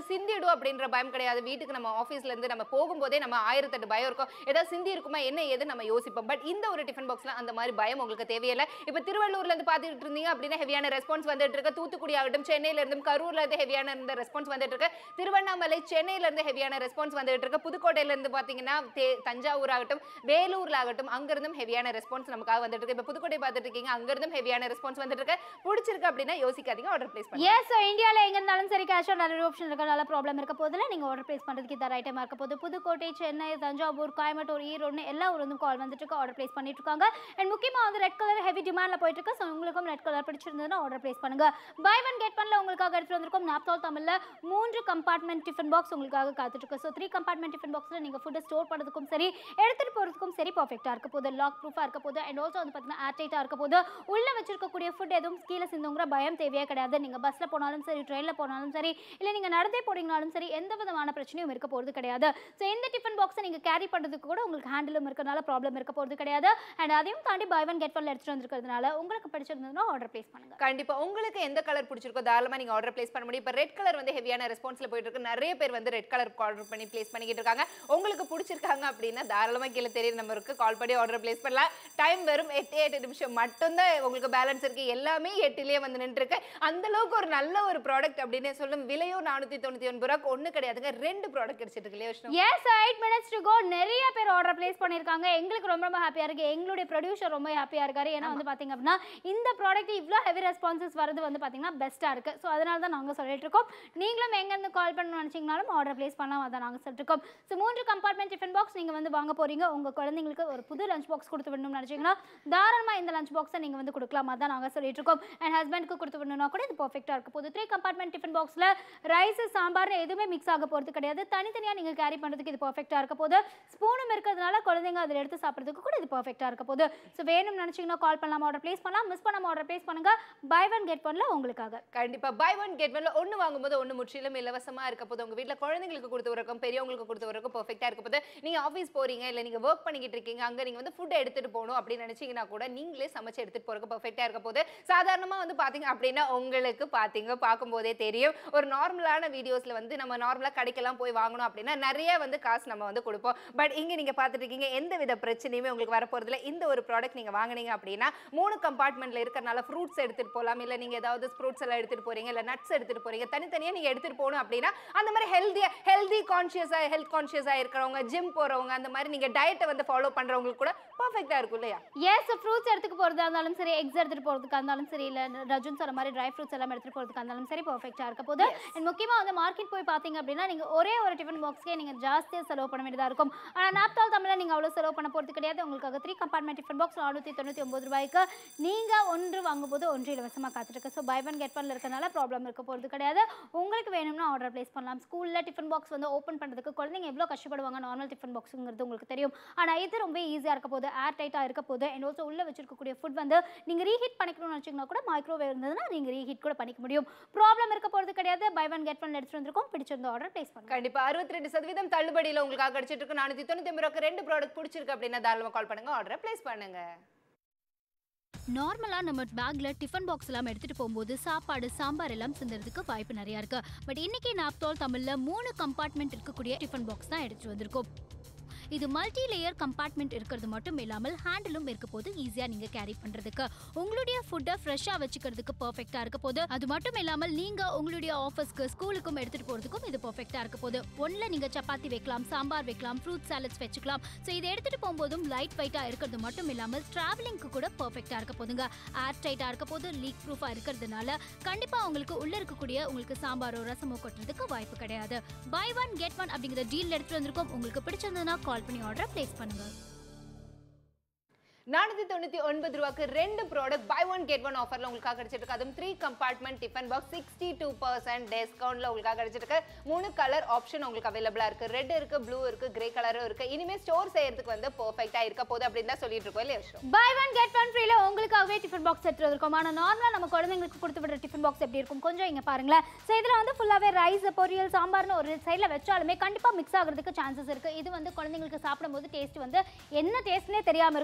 திருடு அப்படின்ற பயம் கிடையாது வீட்டுக்கு நம்ம ஆஃபீஸ்ல இருந்து நம்ம போகும்போதே நம்ம ஆயிரத்தெட்டு பயம் இருக்கும் ஏதாவது சிந்தி இருக்குமா என்ன ஏது நம்ம யோசிப்போம் பட் இந்த ஒரு டிஃபன் பாக்ஸ்ல அந்த மாதிரி பயம் உங்களுக்கு தேவையில்லை இப்போ திருவள்ளூர்ல இருந்து பார்த்துட்டு இருந்தீங்க அப்படின்னா ஹெவியான ரெஸ்பான்ஸ் வந்துட்டு இருக்கு தூத்துக்குடி ஆகட்டும் சென்னையில இருந்தும் கரூர்ல இருந்து ஹெவியான இருந்த ரெஸ்பான்ஸ் வந்துட்டு இருக்கு திருவண்ணாமலை சென்னையில இருந்து ஹெவியான ரெஸ்பான்ஸ் வந்துட்டு இருக்கு புதுக்கோட்டையில இருந்து பாத்தீங்கன்னா தே- தஞ்சாவூர் ஆகட்டும் வேலூர்ல ஆகட்டும் அங்கிருந்தும் ஹெவியான ரெஸ்பான்ஸ் நமக்காக வந்துட்டு இருக்கு இப்போ புதுக்கோட்டை பார்த்துட்டு இருக்கீங்க அங்கிருந்தும் ஹெவியான ரெஸ்பான்ஸ் வந்துட்டு இருக்கு பிடிச்சிருக்கு அப்படின்னா யோசிக்காதீங்க ஆர்டர் பிளேஸ் பண்ணுங்க எஸ் ஸோ இந்தியாவில் எங்கே இருந்தாலும் சரி கேஷ் ஆன் டெலிவரி ஆப்ஷன் இருக்கிறனால ப்ராப்ளம் இருக்க போதில் நீங்கள் ஆர்டர் ப்ளேஸ் பண்ணுறதுக்கு இந்த ஐட்டமாக இருக்க போது புதுக்கோட்டை சென்னை தஞ்சாவூர் கோயம்புத்தூர் ஈரோடு எல்லா ஊர்லேருந்து கால் வந்துட்டு இருக்கு ஆர்டர் ப்ளேஸ் பண்ணிட்டு இருக்காங்க அண்ட் முக்கியமாக வந்து ரெட் கலர் ஹெவி டிமாண்டில் போயிட்டு இருக்கு ஸோ உங்களுக்கும் ரெட் கலர் பிடிச்சிருந்ததுன்னா ஆர்டர் ப்ளேஸ் பண்ணுங்க பை ஒன் கெட் ஒன்ல உங்களுக்காக எடுத்துட்டு வந்திருக்கோம் நாப்தால் தமிழில் மூன்று கம்பார்ட்மெண்ட் டிஃபன் பாக்ஸ் உங்களுக்காக காத்துட்டு இருக்கு ஸோ த்ரீ கம்பார்ட்மெண்ட் டிஃபன் பாக்ஸில் நீங்கள் ஃபுட்டை ஸ்டோர் பண்ணுறதுக்கும் சரி எடுத்துகிட்டு போகிறதுக்கும் சரி பர்ஃபெக்டாக இருக்க போது லாக் ப்ரூஃபாக இருக்க போது அண்ட் ஆல்சோ வந்து பார்த்தீங்கன்னா ஏர்டைட்டாக இருக்க போது உள்ள வச்சிருக்கக்கூடிய ஃபுட் எதுவும் கீழே சிந்துங்கிற பயம் தேவையே கிடையாது நீங்கள் பஸ்ஸில் போனாலும் சரி ட்ரெயினில் போனாலும் சரி இல்லை நீங்கள் நடந்தே போனீங்கனாலும் சரி எந்த விதமான பிரச்சனையும் இருக்க போகிறது கிடையாது ஸோ இந்த டிஃபன் பாக்ஸை நீங்கள் கேரி பண்ணுறதுக்கு கூட உங்களுக்கு ஹேண்டிலும் இருக்கிறதுனால ப்ராப்ளம் இருக்க போகிறது கிடையாது அண்ட் அதையும் தாண்டி பை ஒன் கெட் ஒன்ல எடுத்துட்டு வந்திருக்கிறதுனால உங்களுக்கு பிடிச்சிருந்ததுன்னா ஆர்டர் ப்ளேஸ் பண்ணுங்க கண்டிப்பா உங்களுக்கு எந்த கலர் பிடிச்சிருக்கோ தாராளமா நீங்க ஆர்டர் பிளேஸ் பண்ண முடியும் இப்போ ரெட் கலர் வந்து ஹெவியான ரெஸ்பான்ஸ்ல போயிட்டு இருக்கு நிறைய பேர் வந்து ரெட் கலர் ஆர்டர் பண்ணி பிளேஸ் பண்ணிக்கிட்டு இருக்காங்க உங்களுக்கு பிடிச்சிருக்காங்க அப்படின்னா தாராளமா கீழே தெரியுற நம்பருக்கு கால் பண்ணி ஆர்டர் பிளேஸ் பண்ணலாம் டைம் வெறும் எட்டு எட்டு நிமிஷம் மட்டும்தான் உங்களுக்கு பேலன்ஸ் இருக்கு எல்லாமே எட்டுலயே வந்து நின்று இருக்கு அந்த அளவுக்கு ஒரு நல்ல ஒரு ப்ராடக்ட் அப்படின்னு சொல்லும் விலையும் நானூத்தி தொண்ணூத்தி ஒன்பது ரூபாய்க்கு ஒண்ணு கிடையாதுங்க ரெண்டு ப்ராடக்ட் கிடைச்சிட்டு இருக்கு இல்லையா Vishnu yes eight minutes to go நிறைய பேர் ஆர்டர் பிளேஸ் பண்ணியிருக்காங்க எங்களுக்கு ரொம்ப ரொம்ப ஹாப்பியாக இருக்குது எங்களுடைய ப்ரொடியூசர் ரொம்ப ஹாப்பியாக இருக்காரு ஏன்னா வந்து பார்த்தீங்க அப்படின்னா இந்த ப்ராடக்ட் இவ்வளோ ஹெவி ரெஸ்பான்சஸ் வரது வந்து பார்த்தீங்கன்னா பெஸ்ட்டாக இருக்குது ஸோ அதனால தான் நாங்கள் சொல்லிட்டு இருக்கோம் நீங்களும் எங்கேருந்து கால் பண்ணணும்னு நினச்சிங்கனாலும் ஆர்டர் பிளேஸ் பண்ணலாம் அதான் நாங்கள் சொல்லிட்டு இருக்கோம் ஸோ மூன்று கம்பார்ட்மெண்ட் டிஃபன் பாக்ஸ் நீங்கள் வந்து வாங்க போகிறீங்க உங்கள் குழந்தைங்களுக்கு ஒரு புது லஞ்ச் பாக்ஸ் கொடுத்து விடணும்னு நினச்சிங்கன்னா தாராளமாக இந்த லஞ்ச் பாக்ஸை நீங்கள் வந்து கொடுக்கலாம் அதான் நாங்கள் சொல்லிட்டு இருக்கோம் அண்ட் ஹஸ்பண்ட்க்கு கொடுத்து விடணும்னா கூட இது பர்ஃபெக்டாக இருக்க போகுது த்ரீ கம்பார்ட்மெண்ட் டிஃபன் பாக்ஸில் ரைஸ் சாம்பார் எதுவுமே மிக்ஸ் ஆக போகிறது கிடையாது தனித்தனியாக நீங்கள் கேரி பண்ணுறதுக்கு இது பர்ஃபெக்டாக இருக்க போது ஸ்பூனும் இருக்கிறதுனால குழந்தைங்க அதில் எடுத்து சாப்பிட்றதுக்கு கூட இது பர்ஃபெக்டாக இருக்க போது ஸோ வேணும்னு நினச்சிங்கன்னா கால் பண்ணலாம் ஆர்டர் ப்ளேஸ் பண்ணலாம் மிஸ் பண்ணாம ஆர்டர் ப்ளேஸ் பண்ணுங்க பை ஒன் கெட் ஒன்ல உங்களுக்காக கண்டிப்பா பை ஒன் கெட் ஒன்ல ஒன்னு வாங்கும்போது ஒன்னு முற்றிலும் இலவசமா இருக்க போது உங்க வீட்ல குழந்தைங்களுக்கு கொடுத்து வரக்கும் பெரியவங்களுக்கு கொடுத்து வரக்கும் பெர்ஃபெக்ட்டா இருக்க போது நீங்க ஆஃபீஸ் போறீங்க இல்ல நீங்க ஒர்க் பண்ணிக்கிட்டு இருக்கீங்க அங்க நீங்க வந்து ஃபுட் எடுத்துட்டு போகணும் அப்படின்னு நினைச்சீங்கன்னா கூட நீங்களே சமைச்சு எடுத்துட்டு போறதுக்கு பெர்ஃபெக்ட்டா இருக்க போது சாதாரணமா வந்து பாத்தீங்க அப்படின்னா உங்களுக்கு பாத்தீங்க பார்க்கும்போதே தெரியும் ஒரு நார்மலான வீடியோஸ்ல வந்து நம்ம நார்மலா கடைக்கெல்லாம் போய் வாங்கணும் அப்படின்னா நிறைய வந்து காசு நம்ம வந்து கொடுப்போம் பட் இங்க நீங்க பார்த்துட்டு இருக்கீங்க எந்த வித பிரச்சனையுமே உங்களுக்கு வரப்போறதுல இந்த ஒரு ப்ராடக்ட் நீங்க வாங்குனீங்க அப்படின்னா மூணு கம்பார்ட்மெண்ட்ல இருக்கறனால ஃப்ரூட்ஸ் எடுத்துட்டு போகலாம் இல்ல நீங்க ஏதாவது ஃப்ரூட்ஸ் எல்லாம் எடுத்துட்டு போறீங்க இல்ல நட்ஸ் எடுத்துட்டு போறீங்க தனித்தனியா நீங்க எடுத்துட்டு போகணும் அப்படின்னா அந்த மாதிரி ஹெல்தியா ஹெல்தி கான்ஷியஸா ஹெல்த் கான்ஷியஸா இருக்கிறவங்க ஜிம் போறவங்க அந்த மாதிரி நீங்க டயட்டை வந்து ஃபாலோ பண்றவங்களுக்கு கூட பர்ஃபெக்ட்டா இருக்கும் இல்லையா எஸ் ஃப்ரூட்ஸ் எடுத்துக்கு போகிறதா இருந்தாலும் சரி எக்ஸ் எடுத்துகிட்டு போகிறதுக்கா இருந்தாலும் சரி இல்லை ரஜுன் சொன்ன மாதிரி ட்ரை ஃப்ரூட்ஸ் எல்லாம் எடுத்துகிட்டு போகிறதுக்கா இருந்தாலும் சரி பர்ஃபெக்டாக இருக்க போது அண்ட் முக்கியமாக வந்து மார்க்கெட் போய் பார்த்தீங்க அப்படின்னா நீங்கள் ஒரே ஒரு டிஃபன் பாக்ஸ்க்கே நீங்கள் ஜாஸ்தியாக செலவு பண்ண வேண்டியதாக இருக்கும் ஆனால் நாப்தால் தமிழில் நீங்கள் அவ்வளோ செலவு பண்ண போகிறது கிடையாது உங்களுக்காக த்ரீ கம்பார்ட்மெண்ட் டிஃபன் பாக்ஸ் நானூற்றி தொண்ணூற்றி ஒம்பது ரூபாய்க்கு நீங்கள் ஒன்று வாங்கும்போது ஒன்று இலவசமாக காத்துருக்கு ஸோ பை ஒன் கெட் ஒன்ல இருக்கனால ப்ராப்ளம் இருக்க போகிறது கிடையாது உங்களுக்கு வேணும்னா ஆர்டர் ப்ளேஸ் பண்ணலாம் ஸ்கூலில் டிஃபன் பாக்ஸ் வந்து ஓப்பன் பண்ணுறதுக்கு குழந்தைங்க எவ்வளோ கஷ்டப்படுவாங்க நார்மல் டிஃபன் பாக்ஸுங்கிறது உங்களுக்கு தெரியும் ஆனால் இது ரொம்ப ஈஸியாக இருக்க போது ஏர் டைட்டாக இருக்க போது அண்ட் ஆல்சோ உள்ளே வச்சிருக்கக்கூடிய ஃபுட் வந்து நீங்கள் ரீஹீட் பண்ணிக்கணும்னு வச்சிங்கன்னா கூட மைக்ரோவேவ் இருந்ததுன்னா நீங்கள் ரீஹீட் கூட பண்ணிக்க முடியும் ப்ராப்ளம் இருக்க போகிறது கிடையாது பை ஒன் கெட் ஒன் எடுத்துகிட்டு வந்திருக்கோம் பிடிச்சிருந்த ஆர்டர் ப்ளேஸ் பண்ணுங்க கண்டிப்பா அறுபத்தி ரெண்டு சதவீதம் தள்ளுபடியில உங்களுக்காக கிடைச்சிட்டு இருக்கு நானூத்தி தொண்ணூத்தி ஒன்பது ரூபாய்க்கு ரெண்டு ப்ராடக்ட் பிடிச்சிருக்கு அப்படின்னா தாராளமா கால் பண்ணுங்க ஆர்டரை பிளேஸ் பண்ணுங்க நார்மலாக நம்ம பேக்கில் டிஃபன் பாக்ஸ் எல்லாம் எடுத்துகிட்டு போகும்போது சாப்பாடு சாம்பார் எல்லாம் சிந்துறதுக்கு வாய்ப்பு நிறையா இருக்கு பட் இன்னைக்கு நாப்தோல் தமிழில் மூணு கம்பார்ட்மெண்ட் இருக்கக்கூடிய டிஃபன் பாக்ஸ் தான் எடுத்துகிட்டு வந்திருக்கோம் இது மல்டி லேயர் கம்பார்ட்மெண்ட் இருக்கிறது மட்டும் இல்லாமல் ஹேண்டிலும் இருக்க போது ஈஸியாக நீங்கள் கேரி பண்ணுறதுக்கு உங்களுடைய ஃபுட்டை ஃப்ரெஷ்ஷாக வச்சுக்கிறதுக்கு பர்ஃபெக்டாக இருக்க போது அது மட்டும் இல்லாமல் நீங்கள் உங்களுடைய ஆஃபீஸ்க்கு ஸ்கூலுக்கும் எடுத்துகிட்டு போகிறதுக்கும் இது பர்ஃபெக்டாக இருக்க போது ஒன்றில் நீங்கள் சப்பாத்தி வைக்கலாம் சாம்பார் வைக்கலாம் ஃப்ரூட் சாலட்ஸ் வச்சுக்கலாம் ஸோ இதை எடுத்துகிட்டு போகும்போதும் லைட் வெயிட்டாக இருக்கிறது மட்டும் இல்லாமல் ட்ராவலிங்க்கு கூட பர்ஃபெக்டாக இருக்க போதுங்க ஏர் டைட்டாக இருக்க போது லீக் ப்ரூஃபாக இருக்கிறதுனால கண்டிப்பாக உங்களுக்கு உள்ளே இருக்கக்கூடிய உங்களுக்கு சாம்பாரோ ரசமோ கொட்டுறதுக்கு வாய்ப்பு கிடையாது பை ஒன் கெட் ஒன் அப்படிங்கிற டீல் எடுத்துகிட்டு வந்திருக்கோம் உங்களுக்கு பிடிச்சிருந்ததுன்னா கால் பண்ணி ஆர்டர் ப்ளேஸ் பண்ணுங்கள் நானூத்தி தொண்ணூத்தி ஒன்பது ரூபாய்க்கு ரெண்டு product buy one get one ஆஃபர்ல உங்களுக்காக கிடைச்சிருக்கு அதுவும் three compartment tiffin box sixty two percent டிஸ்கவுண்ட்ல உங்களுக்காக கிடைச்சிருக்கு மூணு கலர் ஆப்ஷன் உங்களுக்கு அவைலபிளா இருக்கு ரெட் இருக்கு ப்ளூ இருக்கு கிரே கலரும் இருக்கு இனிமே ஸ்டோர் செய்யறதுக்கு வந்து பெர்ஃபெக்ட்டா இருக்க போகுது அப்படின்னு தான் சொல்லிட்டு இருக்கோம் இல்லையா Vishnu? Buy one get one ஃப்ரீல உங்களுக்காகவே டிஃபன் பாக்ஸ் எடுத்து வந்திருக்கோம் ஆனால் நார்மலாக நம்ம குழந்தைங்களுக்கு கொடுத்து விடுற டிஃபன் பாக்ஸ் எப்படி இருக்கும் கொஞ்சம் இங்கே பாருங்களேன் ஸோ இதில் வந்து ஃபுல்லாகவே ரைஸ் பொரியல் சாம்பார்னு ஒரு சைடில் வச்சாலுமே கண்டிப்பாக மிக்ஸ் ஆகிறதுக்கு சான்சஸ் இருக்குது இது வந்து குழந்தைங்களுக்கு சாப்பிடும்போது டேஸ்ட் வந்து என்ன டேஸ்ட்னே தெரியாமல் இருக்கும் ஆனால் இங்கே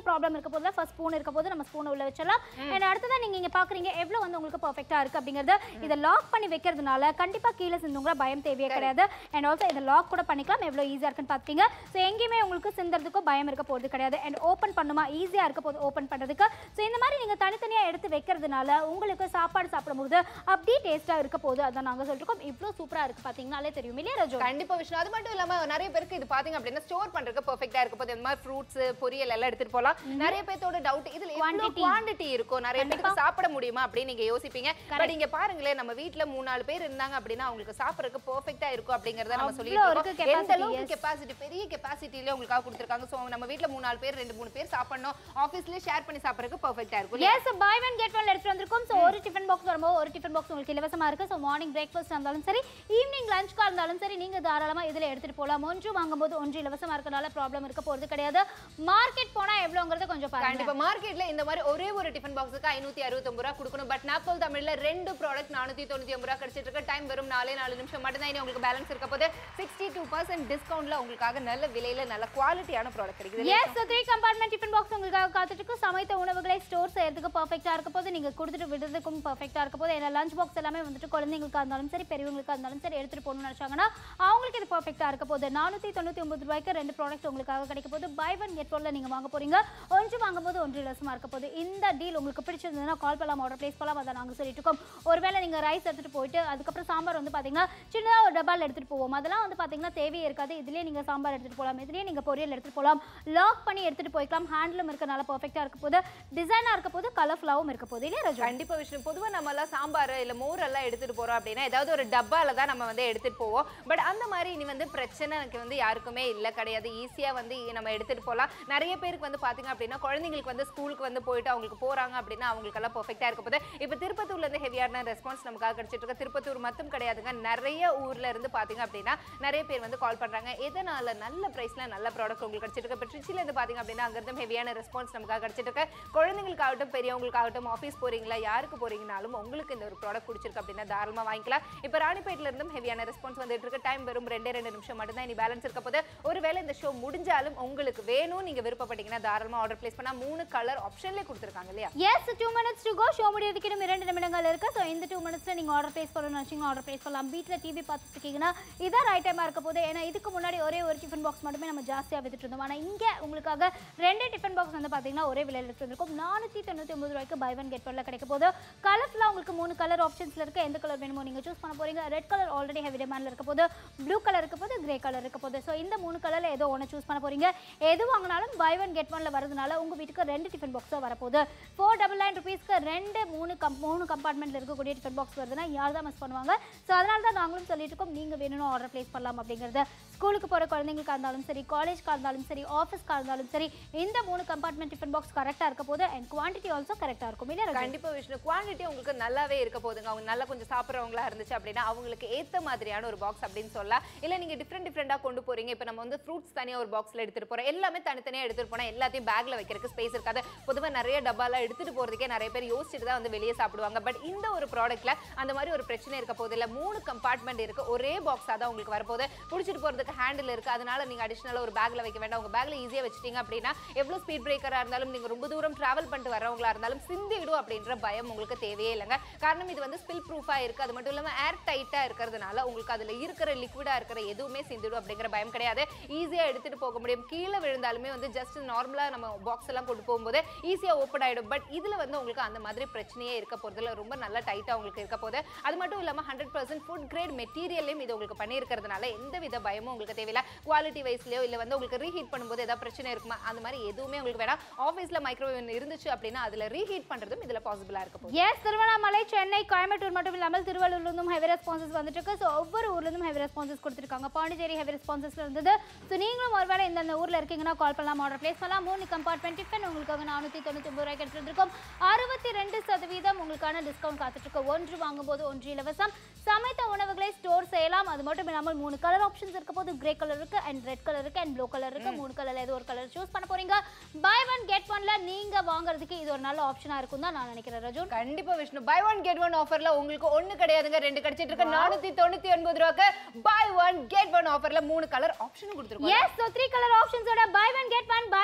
ப்ராப்ளம் இருக்க போதுல ஃபர்ஸ்ட் ஸ்பூன் இருக்க போது நம்ம ஸ்பூன் உள்ள வச்சிடலாம் அண்ட் அடுத்ததா நீங்க இங்க பாக்குறீங்க எவ்வளவு வந்து உங்களுக்கு பெர்ஃபெக்ட்டா இருக்கு அப்படிங்கறது இதை லாக் பண்ணி வைக்கிறதுனால கண்டிப்பா கீழே சிந்துங்கிற பயம் தேவையே கிடையாது அண்ட் ஆல்சோ இதை லாக் கூட பண்ணிக்கலாம் எவ்வளவு ஈஸியா இருக்குன்னு பாத்தீங்க ஸோ எங்கேயுமே உங்களுக்கு சிந்துறதுக்கோ பயம் இருக்க போறது கிடையாது அண்ட் ஓப்பன் பண்ணுமா ஈஸியா இருக்க போது ஓப்பன் பண்றதுக்கு ஸோ இந்த மாதிரி நீங்க தனித்தனியா எடுத்து வைக்கிறதுனால உங்களுக்கு சாப்பாடு சாப்பிடும்போது அப்படியே டேஸ்டா இருக்க போது அதான் நாங்க சொல்லிருக்கோம் இவ்வளவு சூப்பரா இருக்கு பாத்தீங்கன்னாலே தெரியும் இல்லையா ரஜோ கண்டிப்பா விஷ்ணு அது மட்டும் இல்லாம நிறைய பேருக்கு இது பாத்தீங்க அப்படின்னா ஸ்டோர் பண்றதுக்கு பெர்ஃபெக்ட்டா இருக்க போது இந்த மாதிரி ஃப்ரூட்ஸ் பொரியல் எல்லாம் எடுத்துட்டு போலாம் நிறைய பேர்த்தோட டவுட் இதுல எவ்வளவு Quantity. குவாண்டிட்டி இருக்கும் நிறைய பேருக்கு சாப்பிட முடியுமா அப்படின்னு நீங்க யோசிப்பீங்க பட் இங்க பாருங்களேன் நம்ம வீட்ல மூணு நாலு பேர் இருந்தாங்க அப்படின்னா அவங்களுக்கு சாப்பிடறதுக்கு பெர்ஃபெக்ட்டா இருக்கும் அப்படிங்கறத நம்ம அவ்வளவு சொல்லிட்டு இருக்கு இருக்கோம் எந்த capacity, அளவுக்கு yes. கெபாசிட்டி பெரிய கெபாசிட்டில உங்களுக்காக கொடுத்துருக்காங்க சோ நம்ம வீட்ல மூணு நாலு பேர் ரெண்டு மூணு பேர் சாப்பிடணும் ஆபீஸ்லயே ஷேர் பண்ணி சாப்பிடறதுக்கு பெர்ஃபெக்ட்டா இருக்கும் இல்லையா? Yes buy one get one எடுத்துட்டு வந்திருக்கோம் ஸோ ஒரு டிஃபன் பாக்ஸ் வரும்போது ஒரு டிஃபன் பாக்ஸ் உங்களுக்கு இலவசமா இருக்கு ஸோ மார்னிங் பிரேக்ஃபாஸ்ட் இருந்தாலும் சரி ஈவினிங் லஞ்ச்க்காக இருந்தாலும் சரி நீங்க தாராளமா இதுல எடுத்துட்டு போகலாம் ஒன்று வாங்கும்போது ஒன்று இலவசமா இருக்கனால ப்ராப்ளம் இருக்க போறது கிடையாது மார்க்கெட் போனா எவ்வளோங்கிறத கொஞ்சம் பாருங்க கண்டிப்பா மார்க்கெட்ல இந்த மாதிரி ஒரே ஒரு டிஃபன் பாக்ஸுக்கு ஐநூத்தி அறுபத்தொம்பது ரூபா கொடுக்கணும் பட் நாப்போல் தமிழ்ல ரெண்டு ப்ராடக்ட் நானூத்தி தொண்ணூத்தி ஒன்பது ரூபா கிடைச்சிட்டு இருக்கு டைம் வெறும் நாலே நாலு நிமிஷம் மட்டும் தான் இனி உங்களுக்கு பேலன்ஸ் இருக்க போது சிக்ஸ்டி டூ பர்சன்ட் டிஸ்கவுண்ட்ல உங்களுக்காக நல்ல விலையில நல்ல குவாலிட்டியான ப்ராடக்ட் கிடைக்குது yes three compartment tiffin box உங்களுக்காக காத்துட்டு இருக்கு சமைத்த உணவுகளை ஸ்டோர் செய்யறதுக்கு பர்ஃபெக்ட்டா இருக்க போது நீங்க கொடுத்துட்டு விடுறதுக்கும் பர்ஃபெக்ட்டா இருக்க போது ஏன்னா லஞ்ச் பாக்ஸ் எல்லாமே வந்துட்டு குழந்தைங்களுக்கா இருந்தாலும் சரி பெரியவங்களுக்கா இருந்தாலும் சரி எடுத்துட்டு போகணும்னு நினைச்சாங்கன்னா அவங்களுக்கு இது பர்ஃபெக்ட்டா இருக்க போது நானூத்தி தொண்ணூத்தி ஒன்பது ரூபாய்க்கு ரெண்டு ப்ராடக்ட் உங்களுக்காக கிடைக்க போது பை ஒன் கெட் ஒன்ல நீங்க வாங்க போறீங்க ஒன்று வாங்கும்போது ஒன்று இலவசமா இருக்க போது இந்த டீல் உங்களுக்கு பிடிச்சிருந்ததுன்னா கால் பண்ணலாம் ஆர்டர் பிளேஸ் பண்ணலாம் அதை நாங்க சொல்லிட்டு இருக்கோம் ஒருவேளை நீங்க ரைஸ் எடுத்துட்டு போயிட்டு அதுக்கப்புறம் சாம்பார் வந்து பாத்தீங்கன்னா சின்னதா ஒரு டப்பால் எடுத்துட்டு போவோம் அதெல்லாம் வந்து பாத்தீங்கன்னா தேவையே இருக்காது இதுலயே நீங்க சாம்பார் எடுத்துட்டு போகலாம் இதுலயே நீங்க பொரியல் எடுத்துட்டு போகலாம் லாக் பண்ணி எடுத்துட்டு போய்க்கலாம் ஹேண்ட்லும் இருக்கனால பர்ஃபெக்ட்டா இருக்க போது டிசைனா இருக்க போது கலர்ஃபுல்லாவும் இருக்க போது இல்லையா ரஜு கண்டிப்பா விஷயம் பொதுவா நம்ம எல்லாம் சாம்பார் இல்ல மோர் எல்லாம் எடுத்துட்டு போறோம் அப்படின்னா ஏதாவது ஒரு டப்பால தான் நம்ம வந்து எடுத்துட்டு போவோம் பட் அந்த மாதிரி இனி வந்து பிரச்சனை எனக்கு வந்து யாருக்குமே இல்ல கிடையாது ஈஸியா வந்து நம்ம எடுத்துட்டு போலாம் நிறைய பேருக்கு வந்து பாத்தீங்க அப்படின்னா குழந்தைங்களுக்கு வந்து ஸ்கூலுக்கு வந்து போயிட்டு அவங்களுக்கு போறாங்க அப்படின்னா அவங்களுக்கு எல்லாம் பெர்ஃபெக்ட்டா இருக்க போது இப்ப திருப்பத்தூர்ல இருந்து ஹெவியான ரெஸ்பான்ஸ் நமக்காக கிடைச்சிட்டு இருக்கு திருப்பத்தூர் மட்டும் கிடையாதுங்க நிறைய ஊர்ல இருந்து பாத்தீங்க அப்படின்னா நிறைய பேர் வந்து கால் பண்றாங்க எதனால நல்ல பிரைஸ்ல நல்ல ப்ராடக்ட் உங்களுக்கு கிடைச்சிட்டு இருக்கு இப்போ ட்ரிச்சில இருந்து பாத்தீங்க அப்படின்னா அங்க இருந்து ஹெவியான ரெஸ்பான்ஸ் நமக்காக கிடைச்சிட்டு இருக்கு குழந்தைங்களுக்காகட்டும் பெரியவங்களுக்காகட்டும் ஆஃபீஸ் போறீங்களா யாருக்கு போறீங்கனாலும் உங்களுக்கு இந்த ஒரு ப்ராடக்ட் பிடிச்சிருக்கு அப்படின்னா தாராளமா வாங்கிக்கலாம் இப்போ ராணிப்பேட்ல இருந்தும் ஹெவியான ரெஸ்பான்ஸ் வந்துட்டு இருக்கு டைம் வெறும் ரெண்டே ரெண்டு நிமிஷம் மட்டும் தான் இனி பேலன்ஸ் இருக்க போது ஒருவேளை இந்த ஷோ முடிஞ்சாலும் உங்களுக்கு வேணும் நீங்க விருப்பப்பட்டீங்கன்னா தாராளமா ஆர்டர் பிளேஸ் பண்ணா மூணு கலர் ஆப்ஷன்லேயே கொடுத்துருக்காங்க இல்லையா yes two minutes to go show முடியறதுக்கு இன்னும் இரண்டு நிமிடங்கள் இருக்கு ஸோ இந்த டூ மினிட்ஸ்ல நீங்க ஆர்டர் பிளேஸ் பண்ணணும்னு நினைச்சீங்கன்னா ஆர்டர் பிளேஸ் பண்ணலாம் வீட்டில் டிவி பார்த்துட்டு இருக்கீங்கன்னா இதான் ரைட் டைமா இருக்க போது ஏன்னா இதுக்கு முன்னாடி ஒரே ஒரு டிஃபன் பாக்ஸ் மட்டுமே நம்ம ஜாஸ்தியாக வித்துட்டு இருந்தோம் ஆனால் இங்கே உங்களுக்காக ரெண்டு டிஃபன் பாக்ஸ் வந்து பார்த்தீங்கன்னா ஒரே விலையில் எடுத்துருக்கும் நானூற்றி தொண்ணூற்றி ஒன்பது ரூபாய்க்கு பை ஒன் கெட் ஒன்ல கிடைக்க போது கலர்ஃபுல்லாக உங்களுக்கு மூணு கலர் ஆப்ஷன்ஸ்ல இருக்கு எந்த கலர் வேணுமோ நீங்க சூஸ் பண்ண போறீங்க ரெட் கலர் ஆல்ரெடி ஹெவி டிமாண்ட்ல இருக்க போது ப்ளூ கலர் இருக்க போது கிரே கலர் இருக்க போது ஸோ இந்த மூணு கலர்ல ஏதோ ஒன்று சூஸ் பண்ண போறீங்க எது வாங்கினாலும் பை ஒன் கெட் ஒன்ல வரதுனால உங்க வீட்டுக்கு ரெண்டு டிஃபன் பாக்ஸாக வரப்போகுது ஃபோர் டபுள் நைன் ருபீஸ்க்கு ரெண்டு மூணு கம் மூணு கம்பார்ட்மெண்ட்ல இருக்கக்கூடிய டிஃபன் பாக்ஸ் வருதுன்னா யார் தான் மிஸ் பண்ணுவாங்க ஸோ அதனால தான் நாங்களும் சொல்லிட்டு இருக்கோம் நீங்க வேணும்னு ஆர்டர் பிளேஸ் பண்ணலாம் அப்படிங்கிறது ஸ்கூலுக்கு போற குழந்தைங்களுக்கா இருந்தாலும் சரி காலேஜ்க்காக இருந்தாலும் சரி ஆஃபீஸ்க்காக இருந்தாலும் சரி இந்த மூணு கம்பார்ட்மெண்ட் டிஃபன் பாக்ஸ் கரெக்டாக இருக்க போது அண்ட் குவான்டிட்டி ஆல்சோ கரெக்டாக இருக்கும் இல்லையா ரஜி? கண்டிப்பா விஷ்ணு குவாண்டிட்டி உங்களுக்கு நல்லாவே இருக்க போதுங்க அவங்க நல்லா கொஞ்சம் சாப்பிட்றவங்களா இருந்துச்சு அப்படின்னா அவங்களுக்கு ஏத்த மாதிரியான ஒரு பாக்ஸ் அப்படின்னு சொல்லலாம் இல்ல நீங்க டிஃப்ரெண்ட் டிஃப்ரெண்டா கொண்டு போறீங்க இப்போ நம்ம வந்து ஃப்ரூட்ஸ் தனியா ஒரு பாக்ஸ்ல எடுத்துட்டு போறோம் எல்லாமே தனித்தனியா எடுத்துட்டு போனா எல்லாத்தையும் பேக்ல வைக்கிறதுக்கு ஸ்பேஸ் இருக்காது பொதுவா நிறைய டப்பாலாம் எடுத்துட்டு போறதுக்கே நிறைய பேர் யோசிச்சுட்டு தான் வந்து வெளியே சாப்பிடுவாங்க பட் இந்த ஒரு ப்ராடக்ட்ல அந்த மாதிரி ஒரு பிரச்சனை இருக்க போது இல்ல மூணு கம்பார்ட்மெண்ட் இருக்கு ஒரே பாக்ஸா தான் உங்களுக்கு வரப்போகுது பிடிச்சிட்டு போறதுக்கு ஹேண்டில் இருக்கு அதனால நீங்க அடிஷனலா ஒரு பேக்ல வைக்க வேண்டாம் உங்க பேக்ல ஈஸியா வச்சிட்டீங்க அப்படின்னா எவ்வளவு ஸ்பீட் பிரேக்கரா இருந்தாலும் நீங்க ரொம்ப தூரம் டிராவல் பண்ணிட்டு வரவங்களா இருந்தாலும் சிந்திடும் அப்படின்ற பயம் உங்களுக்கு தேவையே இல்லைங்க காரணம் இது வந்து ஸ்பில் ப்ரூஃபா இருக்கு அது மட்டும் இல்லாம ஏர் டைட்டா இருக்கிறதுனால உங்களுக்கு அதுல இருக்கிற லிக்விடா இருக்கிற எதுவுமே சிந்திடும் அப்படிங்கிற பயம் கிடையாது ஈஸியா எடுத்துட்டு போக முடியும் கீழே விழுந்தாலுமே வந்து ஜஸ்ட் நார்மலா நம்ம பாக்ஸ் எல்லாம் கொண்டு போகும்போது ஈஸியா ஓப்பன் ஆயிடும் பட் இதுல வந்து உங்களுக்கு அந்த மாதிரி பிரச்சனையே இருக்க போறதுல ரொம்ப நல்லா டைட்டா உங்களுக்கு இருக்க போகுது அது மட்டும் இல்லாம ஹண்ட்ரட் பர்சன்ட் ஃபுட் கிரேட் மெட்டீரியலையும் இது உங்களுக்கு பண்ணியிருக்கிறதுனால எந்த வித பயமும் உங்களுக்கு தேவையில்ல குவாலிட்டி வைஸ்லயோ இல்ல வந்து உங்களுக்கு ரீஹீட் பண்ணும்போது ஏதாவது பிரச்சனை இருக்குமா அந்த மாதிரி எதுவுமே உங்களுக்கு வேணாம் ஆஃபீஸ்ல மைக்ரோவேவ் இருந்துச்சு அப்படின்னா அதுல ரீஹீட் பண்றதும் இதுல பாசிபிளா இருக்க போகுது எஸ் திருவண்ணாமலை சென்னை கோயம்புத்தூர் மட்டும் இல்லாமல் திருவள்ளூர்ல இருந்தும் ஹெவி ரெஸ்பான்சஸ் வந்துட்டு இருக்கு ஸோ ஒவ்வொரு ஊர்ல இருந்தும் ஹெவி ரெஸ்பான்சஸ் கொடுத்துருக்காங்க பாண்டிச்சேரி ஹெவி ரெஸ்பான்சஸ்ல இருந்தது ஸோ நீங்களும் ஒருவேளை இந்த ஊர்ல இருக்கீங்கன்னா கால் பண்ணலாம் ஆர்டர் பிளேஸ் பண்ணலாம் மூணு கம்பார்ட்மெண்ட் டிஃபன் உங்களுக்காக நானூற்றி தொண்ணூற்றி ஒன்பது ரூபாய்க்கு எடுத்துட்டு வந்திருக்கோம் அறுபத்தி ரெண்டு சதவீதம் உங்களுக்கான டிஸ்கவுண்ட் காத்துட்டு இருக்கு ஒன்று வாங்கும்போது ஒன்று இலவசம் சமைத்த உணவுகளை ஸ்டோர் செய்யலாம் அது மட்டும் இல்லாமல் மூணு கலர் ஆப்ஷன்ஸ் இருக்க போது கிரே கலர் இருக்கு அண்ட் ரெட் கலர் இருக்கு அண்ட் ப்ளூ கலர் இருக்கு மூணு கலர்ல ஏதோ ஒரு கலர் சூஸ் பண்ண போறீங்க பை ஒன் கெட் ஒன்ல நீங்க வாங்குறதுக்கு இது ஒரு நல்ல ஆப்ஷனா இருக்கும் தான் நான் நினைக்கிறேன் ரஜூன் கண்டிப்பா Vishnu buy one get one ஆஃபர்ல உங்களுக்கு ஒண்ணு கிடையாதுங்க ரெண்டு கிடைச்சிட்டு இருக்கு நானூத்தி தொண்ணூத்தி ஒன்பது ரூபாய்க்கு பை ஒன் கெட் ஒன் ஆஃபர்ல மூணு கலர் ஆப்ஷனும் கொடுத்துருக்கோம் எஸ் ஸோ த்ரீ கலர் ஆப்ஷன்ஸோட buy one get one buy one get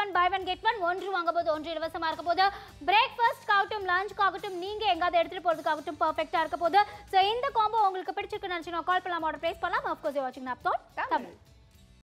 one buy one get one ஒன்று வாங்கும்போது ஒன்று இலவசமா இருக்க போது பிரேக்ஃபாஸ்ட் ஆகட்டும் லஞ்ச் ஆகட்டும் நீங்க எங்காவது எடுத்துட்டு போறதுக்காகட்டும் பர்ஃபெக்ட்டா இருக்க போது ஸோ இந்த காம்போ உங்களுக்கு பிடிச்சிருக்கு நினைச்சு கால் பண்ணலாம் ஆர்டர் பிளேஸ் பண்ணலாம் ஆஃப்கோர்ஸ் வாட்சிங் நாப்தோன் தமிழ்